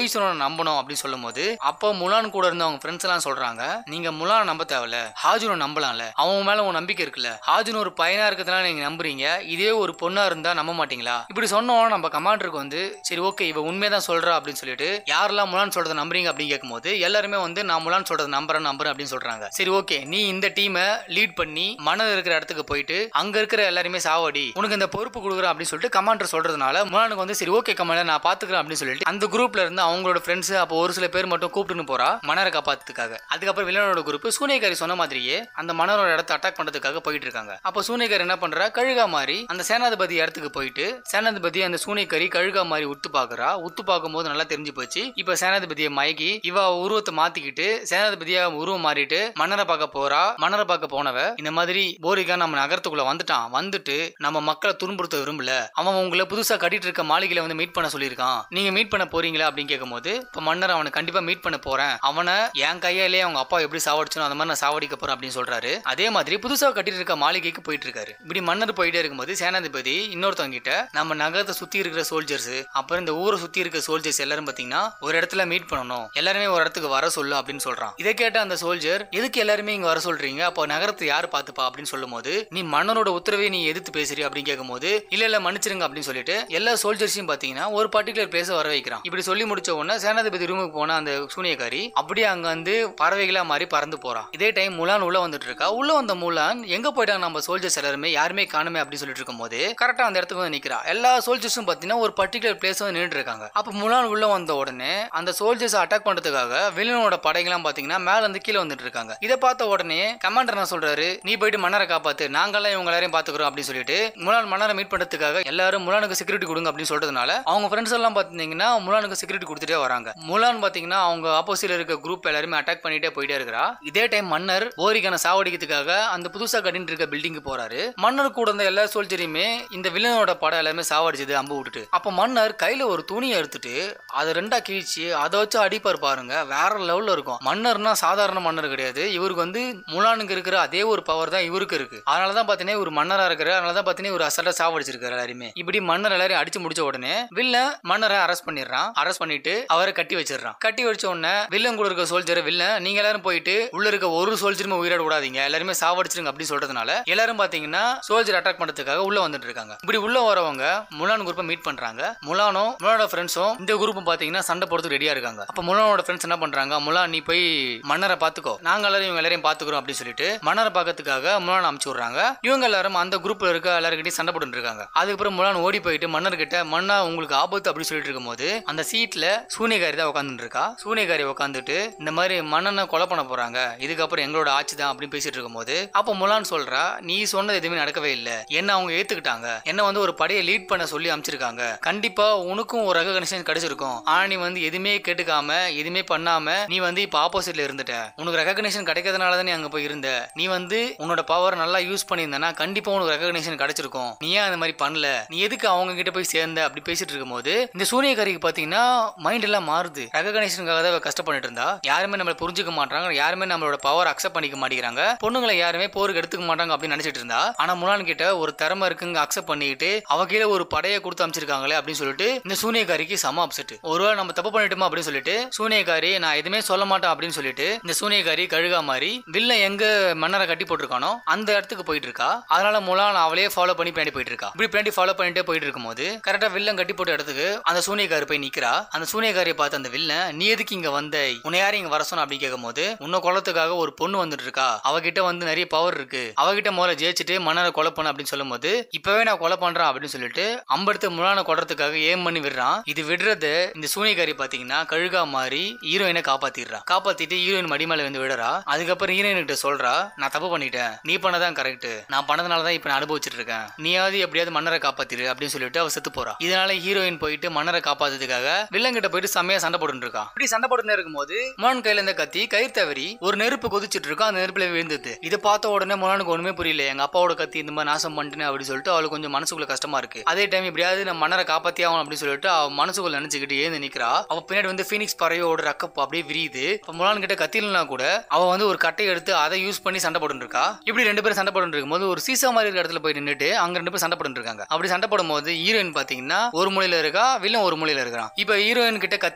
Speaker 1: நம்பணும் அப்படின்னு சொல்லும் போது அப்போ முலான் கூட இருந்த அவங்க ஃப்ரெண்ட்ஸ் எல்லாம் சொல்றாங்க நீங்க முலான் நம்ப தேவையில்ல ஹாஜுனை நம்பலாம்ல அவன் மேல உன் நம்பிக்கை இருக்குல்ல ஹாஜுன் ஒரு பையனா இருக்கிறதுனால நீங்க நம்புறீங்க இதே ஒரு பொண்ணா இருந்தா நம்ப மாட்டீங்களா இப்படி சொன்னோம் நம்ம கமாண்டருக்கு வந்து சரி ஓகே இவ உண்மைதான் சொல்றா அப்படின்னு சொல்லிட்டு யாரெல்லாம் முலான் சொல்றதை நம்புறீங்க அப்படின்னு கேட்கும்போது எல்லாருமே வந்து நான் முலான் சொல்றதை நம்புறேன் நம்புறேன் அப்படின்னு சொல்றாங்க சரி ஓகே நீ இந்த டீமை லீட் பண்ணி மணல் இருக்கிற இடத்துக்கு போயிட்டு அங்க இருக்கிற எல்லாருமே சாவடி உனக்கு இந்த பொறுப்பு கொடுக்குறேன் அப்படின்னு சொல்லிட்டு கமாண்டர் சொல்றதுனால முலானுக்கு வந்து சரி ஓகே கமாண்டர் நான் பாத்துக்கிறேன் அப்படின்னு சொல்லிட்டு அந்த குரூப்ல இருந்து அவங்களோட ஃப்ரெண்ட்ஸ் அப்போ ஒரு சில பேர் மட்டும் கூப்பிட்டுன்னு போறா மணரை காப்பாத்துக்காக அதுக்கப்புறம் வில்லனோட குரூப் சூனியக்காரி சொன்ன மாதிரியே அந்த மணரோட இடத்த அட்டாக் பண்றதுக்காக போயிட்டு இருக்காங்க அப்போ சூனியக்காரி என்ன பண்றா கழுகா மாதிரி அந்த சேனாதிபதி இடத்துக்கு போயிட்டு சேனாதிபதி அந்த சூனியக்காரி கழுகா மாதிரி உத்து பாக்குறா உத்து பார்க்கும்போது நல்லா தெரிஞ்சு போச்சு இப்ப சேனாதிபதியை மயக்கி இவ உருவத்தை மாத்திக்கிட்டு சேனாதிபதியா உருவம் மாறிட்டு மன்னரை பார்க்க போறா மன்னரை பார்க்க போனவ இந்த மாதிரி போரிகா நம்ம நகரத்துக்குள்ள வந்துட்டான் வந்துட்டு நம்ம மக்களை துன்புறுத்த விரும்பல அவன் உங்களை புதுசா கட்டிட்டு இருக்க மாளிகையில வந்து மீட் பண்ண சொல்லியிருக்கான் நீங்க மீட் பண்ண போறீங்களா அப்படின்னு கேட்கும்போது இப்ப மன்னர் அவனை கண்டிப்பா மீட் பண்ண போறேன் அவனை என் கையாலே அவங்க அப்பா எப்படி சாவடிச்சனோ அந்த மாதிரி நான் சாவடிக்க போறேன் அப்படின்னு சொல்றாரு அதே மாதிரி புதுசா கட்டிட்டு இருக்க மாளிகைக்கு போயிட்டு இருக்காரு இப்படி மன்னர் போயிட்டே இருக்கும்போது சேனாதிபதி இன்னொருத்தவங்க கிட்ட நம்ம நகரத்தை சுத்தி இருக்கிற சோல்ஜர்ஸ் அப்புறம் இந்த ஊரை சுத்தி இருக்க சோல்ஜர்ஸ் எல்லாரும் பாத்தீங்கன்னா ஒரு இடத்துல மீட் பண்ணணும் எல்லாருமே ஒரு இடத்துக்கு வர சொல்லு அப்படின்னு சொல்றான் இதை கேட்ட அந்த சோல்ஜர் எதுக்கு எல்லாருமே இங்க வர சொல்றீங்க அப்போ நகரத்தை யாரு பாத்துப்பா அப்படின்னு சொல்லும் போது நீ மன்னனோட உத்தரவை நீ எதிர்த்து பேசுறீ அப்படின்னு கேட்கும்போது இல்ல இல்ல மன்னிச்சிருங்க அப்படின்னு சொல்லிட்டு எல்லா சோல்ஜர்ஸையும் பாத்தீங்கன்னா ஒரு பர்டிகுலர் பிளேஸ் வர வைக்கிறான் இப்படி சொல்லி முடிச்ச உடனே சேனாதிபதி ரூமுக்கு போன அந்த சூனியக்காரி அப்படியே அங்க வந்து பறவைகளா மாதிரி பறந்து போறான் இதே டைம் முலான் உள்ள வந்துட்டு இருக்கா உள்ள வந்த முலான் எங்க போயிட்டாங்க நம்ம சோல்ஜர்ஸ் எல்லாருமே யாருமே காணுமே அப்படின்னு சொல்லிட்டு இருக்கும்போது கரெக்டா அந்த இடத்துக்கு வந்து நிக்கிறா எல்லா சோல்ஜர்ஸும் பாத்தீங்கன்னா ஒரு பர்டிகுலர் பிளேஸ் வந்து நின்றுட்டு இருக்காங்க அப்ப முலான் உள்ள வந்த உடனே அந்த சோல்ஜர்ஸ் அட்டாக் பண்றதுக்காக வில்லனோட படைகள்லாம் பாத்தீங்கன்னா மேல இருந்து கீழே வந்துட்டு இருக்காங்க இதை பார்த்த உடனே கமாண்டர் என்ன சொல்றாரு நீ போயிட்டு மன்னரை காப்பாத்து நாங்கெல்லாம் இவங்க எல்லாரையும் பாத்துக்கிறோம் அப்படின்னு சொல்லிட்டு முலான் மன்னரை மீட் பண்றதுக்காக எல்லாரும் முலானுக்கு செக்யூரிட்டி கொடுங்க அப்படின்னு சொல்றதுனால அவங்க ஃப்ரெண்ட்ஸ் எல்லாம் பாத்தீங்கன்னா முலானுக்கு செக்யூரிட்டி கொடுத்துட்டே வராங்க முலான் பாத்தீங்கன்னா அவங்க ஆப்போசிட்ல இருக்க குரூப் எல்லாருமே அட்டாக் பண்ணிட்டே போயிட்டே இருக்கிறா இதே டைம் மன்னர் ஓரிக்கான சாவடிக்கிறதுக்காக அந்த புதுசா கட்டிட்டு இருக்க பில்டிங்க்கு போறாரு மன்னர் கூட இருந்த எல்லா சோல்ஜரையுமே இந்த வில்லனோட படம் எல்லாமே சாவடிச்சது அம்பு விட்டுட்டு அப்ப மன்னர் கையில ஒரு துணியை எடுத்துட்டு அதை ரெண்டா கிழிச்சு அதை வச்சு அடிப்பார் பாருங்க வேற லெவல்ல இருக்கும் மன்னர்னா சாதாரண மன்னர் கிடையாது இவருக்கு வந்து முலானுக்கு இருக்கிற அதே ஒரு பவர் தான் இவருக்கு இருக்கு அதனாலதான் பாத்தீங்கன்னா ஒரு மன்னரா இருக்கிற அதனாலதான் பாத்தீங்கன்னா ஒரு அசல்ட்டா சாவடிச்சிருக்காரு எல்லாருமே இப்படி மன்னர் எல்லாரையும் அடிச்சு முடிச்ச உடனே வில்ல மன்னரை அரெஸ்ட் பண்ணிடுறான் அரெஸ்ட் பண்ணிட்டு அவரை கட்டி வச்சிடுறான் கட்டி வச்ச உடனே வில்லன் கூட இருக்க சோல்ஜர் வில்லன் நீங்க எல்லாரும் போயிட்டு உள்ள இருக்க ஒரு சோல்ஜருமே உயிரோட விடாதீங்க எல்லாருமே சாவடிச்சிருங்க அப்படின்னு சொல்றதுனால எல்லாரும் பாத்தீங்கன்னா சோல்ஜர் அட்டாக் பண்றதுக்காக உள்ள வந்துட்டு இருக்காங்க இப்படி உள்ள வரவங்க முலான் குரூப்பை மீட் பண்றாங்க முலானும் முலானோட ஃப்ரெண்ட்ஸும் இந்த குரூப்பும் பாத்தீங்கன்னா சண்டை போறதுக்கு ரெடியா இருக்காங்க அப்ப முலானோட ஃப்ரெண்ட்ஸ் என்ன பண்றாங்க முலான் நீ போய் மன்னரை பாத்துக்கோ நாங்க எல்லாரும் இவங்க எல்லாரையும் பாத்துக்கிறோம் அப்படின்னு சொல்லிட்டு மன்னரை பார்க்கறதுக்காக முலான் அமுச்சு விடுறாங்க இவங்க எல்லாரும் அந்த குரூப்ல இருக்க எல்லாருக்கிட்டையும் சண்டை போட்டு இருக்காங்க அதுக்கப்புறம் முலான் ஓடி போயிட்டு மன்னர் கிட்ட மன்னா உங்களுக்கு ஆபத்து அப்படின்னு சொல்லிட்டு இருக்கும்போது அந்த சீட்ல சூனியகாரி தான் உட்காந்துட்டு இருக்கா சூனியகாரி உட்காந்துட்டு இந்த மாதிரி மன்னனை கொலை பண்ண போறாங்க இதுக்கப்புறம் எங்களோட ஆட்சி தான் அப்படின்னு பேசிட்டு இருக்கும்போது அப்போ முலான் சொல்றா நீ சொன்னது எதுவுமே நடக்கவே இல்லை என்ன அவங்க ஏத்துக்கிட்டாங்க என்ன வந்து ஒரு படையை லீட் பண்ண சொல்லி அமைச்சிருக்காங்க கண்டிப்பா உனக்கும் ஒரு ரெகக்னிஷன் கிடைச்சிருக்கும் ஆனா நீ வந்து எதுவுமே கேட்டுக்காம எதுவுமே பண்ணாம நீ வந்து இப்ப ஆப்போசிட்ல இருந்துட்ட உனக்கு ரெகக்னிஷன் கிடைக்கிறதுனால தான் நீ அங்க போய் இருந்த நீ வந்து உன்னோட பவர் நல்லா யூஸ் பண்ணியிருந்தனா கண்டிப்பா உனக்கு ரெகக்னிஷன் கிடைச்சிருக்கும் நீ ஏன் அந்த மாதிரி பண்ணல நீ எதுக்கு அவங்க கிட்ட போய் சேர்ந்த அப்படி பேசிட்டு இருக்கும்போது இந்த சூனியக்காரிக்கு பாத்தீங்கன்னா மைண்ட் எல்லாம் மாறுது ரெகக்னிஷனுக்காக தான் இவ கஷ்டப்பட்டுட்டு இருந்தா யாருமே நம்மள புரிஞ்சுக்க மாட்டாங்க யாருமே நம்மளோட பவர் அக்செப்ட் பண்ணிக்க மாட்டேங்கிறாங்க பொண்ணுங்களை யாருமே போருக்கு எடுத்துக்க மாட்டாங்க அப்படின்னு நினைச்சிட்டு இருந்தா ஆனா முலான் கிட்ட ஒரு திறமை இருக்குங்க அக்செப்ட் பண்ணிக்கிட்டு அவ கீழே ஒரு படையை கொடுத்து அமைச்சிருக்காங்களே அப்படின்னு சொல்லிட்டு இந்த சூனியக்காரிக்கு சம அப்செட் ஒருவேளை நம்ம தப்பு பண்ணிட்டோமா அப்படின்னு சொல்லிட்டு சூனியக்காரி நான் எதுவுமே சொல்ல மாட்டேன் அப்படின்னு சொல்லிட்டு இந்த சூனியக்காரி கழுகா மாதிரி வில்ல எங்க மன்னரை கட்டி போட்டிருக்கானோ அந்த இடத்துக்கு போயிட்டு இருக்கா அதனால முலான் அவளையே ஃபாலோ பண்ணி பின்னாடி போயிட்டு இருக்கா இப்படி பின்னாடி ஃபாலோ பண்ணிட்டே போயிட்டு இருக்கும்போது கரெக்டா வில்லன் கட்டி போட்ட இடத்துக்கு அந்த சூனியக்காரி போய் நிக்கிறா அந்த சூனியக்காரியை பார்த்து அந்த வில்லன் நீ எதுக்கு இங்க வந்த உன்னை யாரும் இங்க வர சொன்ன அப்படின்னு கேட்கும்போது உன்னை கொலத்துக்காக ஒரு பொண்ணு வந்துட்டு இருக்கா அவகிட்ட வந்து நிறைய பவர் இருக்கு அவகிட்ட முதல்ல ஜெயிச்சுட்டு மன்னரை கொலை பண்ண அப்படின்னு சொல்லும்போது இப்பவே நான் கொலை பண்றேன் அப்படின்னு சொல்லிட்டு அம்படுத்து முலான கொல்றதுக்காக ஏம் பண்ணி விடுறான் இது விடுறது இந்த சூனியக்காரி பாத்தீங்கன்னா கழுகா மாதிரி ஹீரோயினை காப்பாத்திடுறா காப்பாத்திட்டு ஹீரோயின் மடி மேல வந்து விடுறா அதுக்கப்புறம் ஹீரோயின் கிட்ட சொல்றா நான் தப்பு பண்ணிட்டேன் நீ பண்ணதான் கரெக்ட் நான் பண்ணதுனால தான் இப்ப நான் அனுபவிச்சிட்டு இருக்கேன் நீயாவது எப்படியாவது மன்னரை காப்பாத்திரு அப்படின்னு சொல்லிட்டு அவ செத்து போறா இதனால ஹீரோயின் போயிட்டு மன்னரை காப்பாத்துறதுக்காக வில்லன் கிட்ட போயிட்டு செம்மையா சண்டை போட்டு இருக்கா இப்படி சண்டை போட்டு இருக்கும்போது முலான் கையில இருந்த கத்தி கயிறு தவறி ஒரு நெருப்பு கொதிச்சிட்டு இருக்கும் அந்த நெருப்புல விழுந்தது இதை பார்த்த உடனே முலானுக்கு ஒண்ணுமே புரியல எங்க அப்பாவோட கத்தி இந்த மாதிரி நாசம் பண்ணிட்டேன் அப்படின்னு சொல்லிட்டு அவளுக்கு கொஞ்சம் மனசுக்குள்ள கஷ்டமா இருக்கு அதே டைம் எப்படியாவது நம்ம மன்னரை காப்பாத்தி ஆகணும் அப்படின்னு சொல்லிட்டு அவ மனசுக்குள்ள நினைச்சுக்கிட்டு ஏந்து நிக்கிறா அவ பின்னாடி வந்து ஃபீனிக்ஸ் பறவையோட ரக்கப் அப்படியே விரியுது இப்ப முலான் கிட்ட கத்திலனா கூட அவ வந்து ஒரு கட்டையை எடுத்து அதை யூஸ் பண்ணி சண்டை போட்டு இருக்கா இப்படி ரெண்டு பேரும் சண்டை போட்டு இருக்கும்போது ஒரு சீசா மாதிரி இருக்கிற இடத்துல போய் நின்னுட்டு அங்க ரெண்டு பேரும் சண்டை போட்டு இருக்காங்க அப்படி சண்டை போடும்போது ஹீரோயின் பாத்தீங்கன்னா ஒரு மூலையில இருக்கா வில்லன் ஒரு மூலையில இருக்கான் இப்ப ஹீரோயின் கிட்ட கத்தி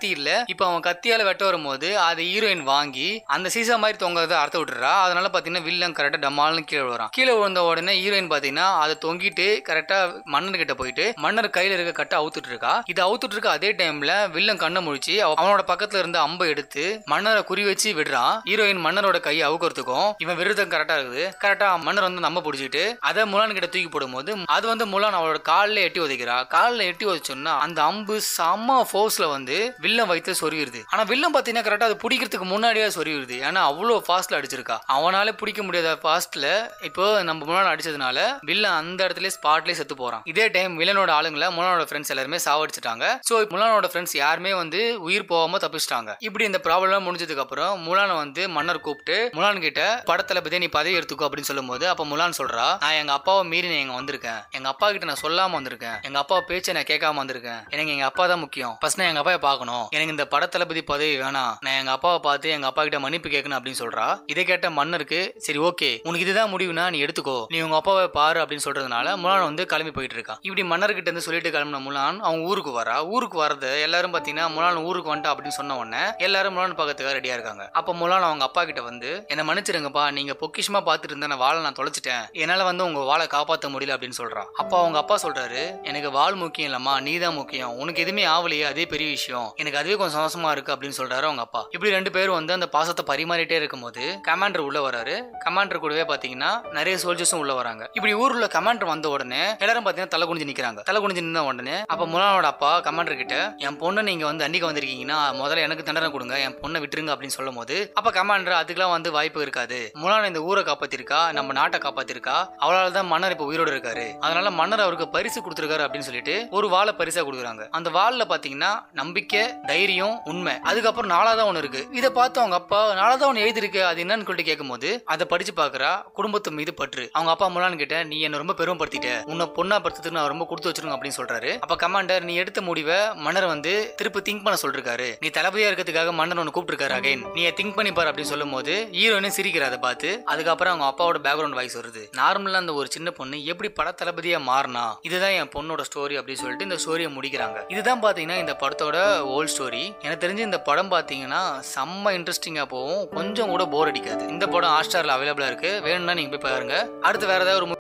Speaker 1: கத்தி இல்ல இப்போ அவன் கத்தியால வெட்ட வரும்போது அதை ஹீரோயின் வாங்கி அந்த சீசா மாதிரி தொங்கறத அறுத்து விட்டுறா அதனால பாத்தீங்கன்னா வில்லன் கரெக்டா டமால்னு கீழே வரான் கீழே விழுந்த உடனே ஹீரோயின் பாத்தீங்கன்னா அதை தொங்கிட்டு கரெக்டா மன்னர் கிட்ட போயிட்டு மன்னர் கையில இருக்க கட்டை அவுத்துட்டு இருக்கா இது அவுத்துட்டு இருக்க அதே டைம்ல வில்லன் கண்ணை முழிச்சு அவ- அவனோட பக்கத்துல இருந்த அம்பை எடுத்து மன்னரை குறி வச்சு விடுறான் ஹீரோயின் மன்னரோட கையை அவுக்கிறதுக்கும் இவன் விருதம் கரெக்டா இருக்குது கரெக்டா மன்னர் வந்து நம்ப பிடிச்சிட்டு அதை முலான் கிட்ட தூக்கி போடும்போது அது வந்து முலான் அவளோட காலில் எட்டி உதைக்கிறா காலில் எட்டி உதைச்சோன்னா அந்த அம்பு செம்ம ஃபோர்ஸ்ல வந்து வில்லன் வயிற்று சொருகிருது ஆனா வில்லன் பாத்தீங்கன்னா கரெக்டா அது பிடிக்கிறதுக்கு முன்னாடியே சொருகிருது ஏன்னா அவ்வளோ ஃபாஸ்ட்ல அடிச்சிருக்கா அவனால பிடிக்க முடியாத ஃபாஸ்ட்ல இப்போ நம்ம முலான் அடிச்சதுனால வில்லன் அந்த இடத்துல ஸ்பாட்லயே செத்து போறான் இதே டைம் வில்லனோட ஆளுங்களை முலானோட ஃப்ரெண்ட்ஸ் எல்லாருமே சாவடிச்சிட்டாங்க ஸோ முலானோட ஃப்ரெண்ட்ஸ் யாருமே வந்து உயிர் போகாம தப்பிச்சிட்டாங்க இப்படி இந்த ப்ராப்ளம் முடிஞ்சதுக்கு அப்புறம் முலானை வந்து மன்னர் கூப்பிட்டு முலான் கிட்ட படத்துல பத்தி நீ பதவி எடுத்துக்கோ அப்படின்னு சொல்லும்போது அப்ப முலான் சொல்றா நான் எங்க அப்பாவை மீறி நான் இங்க வந்திருக்கேன் எங்க அப்பா கிட்ட நான் சொல்லாம வந்திருக்கேன் எங்க அப்பா பேச்சை நான் கேட்காம வந்திருக்கேன் எனக்கு எங்க அப்பா தான் முக்கியம் ஃபர்ஸ்ட் நான் எங்க அப்பாவை பார்க்கணும் எனக்கு இந்த படத்தளபதி பதவி வேணாம் நான் எங்க அப்பாவை பார்த்து எங்க அப்பா கிட்ட மன்னிப்பு கேட்கணும் அப்படின்னு சொல்றா இதை கேட்ட மன்னருக்கு சரி ஓகே உனக்கு இதுதான் முடிவுனா நீ எடுத்துக்கோ நீ உங்க அப்பாவை பாரு அப்படின்னு சொல்றதுனால முலான் வந்து கிளம்பி போயிட்டு இருக்கான் இப்படி மன்னர்கிட்ட இருந்து சொல்லிட்டு கிளம்பின முலான் அவங்க ஊருக்கு வரா ஊருக்கு வரது எல்லாரும் பாத்தீங்கன்னா முலான் ஊருக்கு வந்துட்டா அப்படின்னு சொன்ன உடனே எல்லாரும் முலான் பார்க்கறதுக்காக ரெடியா இருக்காங்க அப்ப முலான் அவங்க அப்பா கிட்ட வந்து என்ன மன்னிச்சிருங்கப்பா நீங்க பொக்கிஷமா பார்த்துட்டு இருந்த நான் வாழை நான் தொலைச்சிட்டேன் என்னால வந்து உங்க வாழை காப்பாத்த முடியல அப்படின்னு சொல்றான் அப்ப அவங்க அப்பா சொல்றாரு எனக்கு வாழ் முக்கியம் இல்லம்மா நீ தான் முக்கியம் உனக்கு எதுவுமே ஆவலையே அதே பெரிய விஷயம் எனக்கு அதுவே கொஞ்சம் சந்தோஷமா இருக்கு அப்படின்னு சொல்றாரு அவங்க அப்பா இப்படி ரெண்டு பேரும் வந்து அந்த பாசத்தை பரிமாறிட்டே இருக்கும்போது கமாண்டர் உள்ள வராரு கமாண்டர் கூடவே பாத்தீங்கன்னா நிறைய சோல்ஜர்ஸும் உள்ள வராங்க இப்படி ஊர்ல கமாண்டர் வந்த உடனே எல்லாரும் பாத்தீங்கன்னா தலை குனிஞ்சு நிக்கிறாங்க தலை குனிஞ்சு நின்ன உடனே அப்ப முலானோட அப்பா கமாண்டர் கிட்ட என் பொண்ணை நீங்க வந்து அன்னைக்கு வந்திருக்கீங்கன்னா முதல்ல எனக்கு தண்டனை கொடுங்க என் பொண்ணை விட்டுருங்க அப்படின்னு சொல்லும் போது அப்ப கமாண்டர் அதுக்கெல்லாம் வந்து வாய்ப்பு இருக்காது முலான் இந்த ஊரை காப்பாத்திருக்கா நம்ம நாட்டை காப்பாத்திருக்கா அவளால தான் மன்னர் இப்ப உயிரோட இருக்காரு அதனால மன்னர் அவருக்கு பரிசு கொடுத்திருக்காரு அப்படின்னு சொல்லிட்டு ஒரு வாழை பரிசா கொடுக்குறாங்க அந்த வாள்ல பாத்தீங்கன்னா நம்பிக்கை தைரியம் உண்மை அதுக்கப்புறம் நாலாதான் ஒண்ணு இருக்கு இதை பார்த்து அவங்க அப்பா நாலாதான் ஒண்ணு எழுதிருக்கு அது என்னன்னு சொல்லிட்டு கேட்கும்போது அதை படிச்சு பாக்குறா குடும்பத்து மீது பற்று அவங்க அப்பா முலான் கிட்ட நீ என்ன ரொம்ப பெருமைப்படுத்திட்ட உன்னை பொண்ணா படுத்துறதுக்கு நான் ரொம்ப கொடுத்து வச்சிருங்க அப்படின்னு சொல்றாரு அப்ப கமாண்டர் நீ எடுத்த முடிவை மன்னர் வந்து திருப்பி திங்க் பண்ண சொல்லிருக்காரு நீ தளபதியா இருக்கிறதுக்காக மன்னர் ஒன்னு கூப்பிட்டுருக்காரு அகைன் நீ திங்க் பண்ணி பாரு அப்படின்னு சொல்லும் போது ஹீரோயின் சிரிக்கிற அதை பார்த்து அதுக்கப்புறம் அவங்க அப்பாவோட பேக்ரவுண்ட் வாய்ஸ் வருது நார்மலா அந்த ஒரு சின்ன பொண்ணு எப்படி பட தளபதியா மாறினா இதுதான் என் பொண்ணோட ஸ்டோரி அப்படின்னு சொல்லிட்டு இந்த ஸ்டோரியை முடிக்கிறாங்க இதுதான் பாத்தீங்கன்னா இந்த படத்தோட ஓல்ட் ஸ்டோரி எனக்கு தெரிஞ்சு இந்த படம் பாத்தீங்கன்னா செம்ம இன்ட்ரெஸ்டிங்கா போகும் கொஞ்சம் கூட போர் அடிக்காது இந்த படம் ஹாட் ஸ்டார்ல அவைலபிளா இருக்கு வேணும்னா நீங்க போய் பாருங்க அடுத்து வேற ஏதாவது ஒரு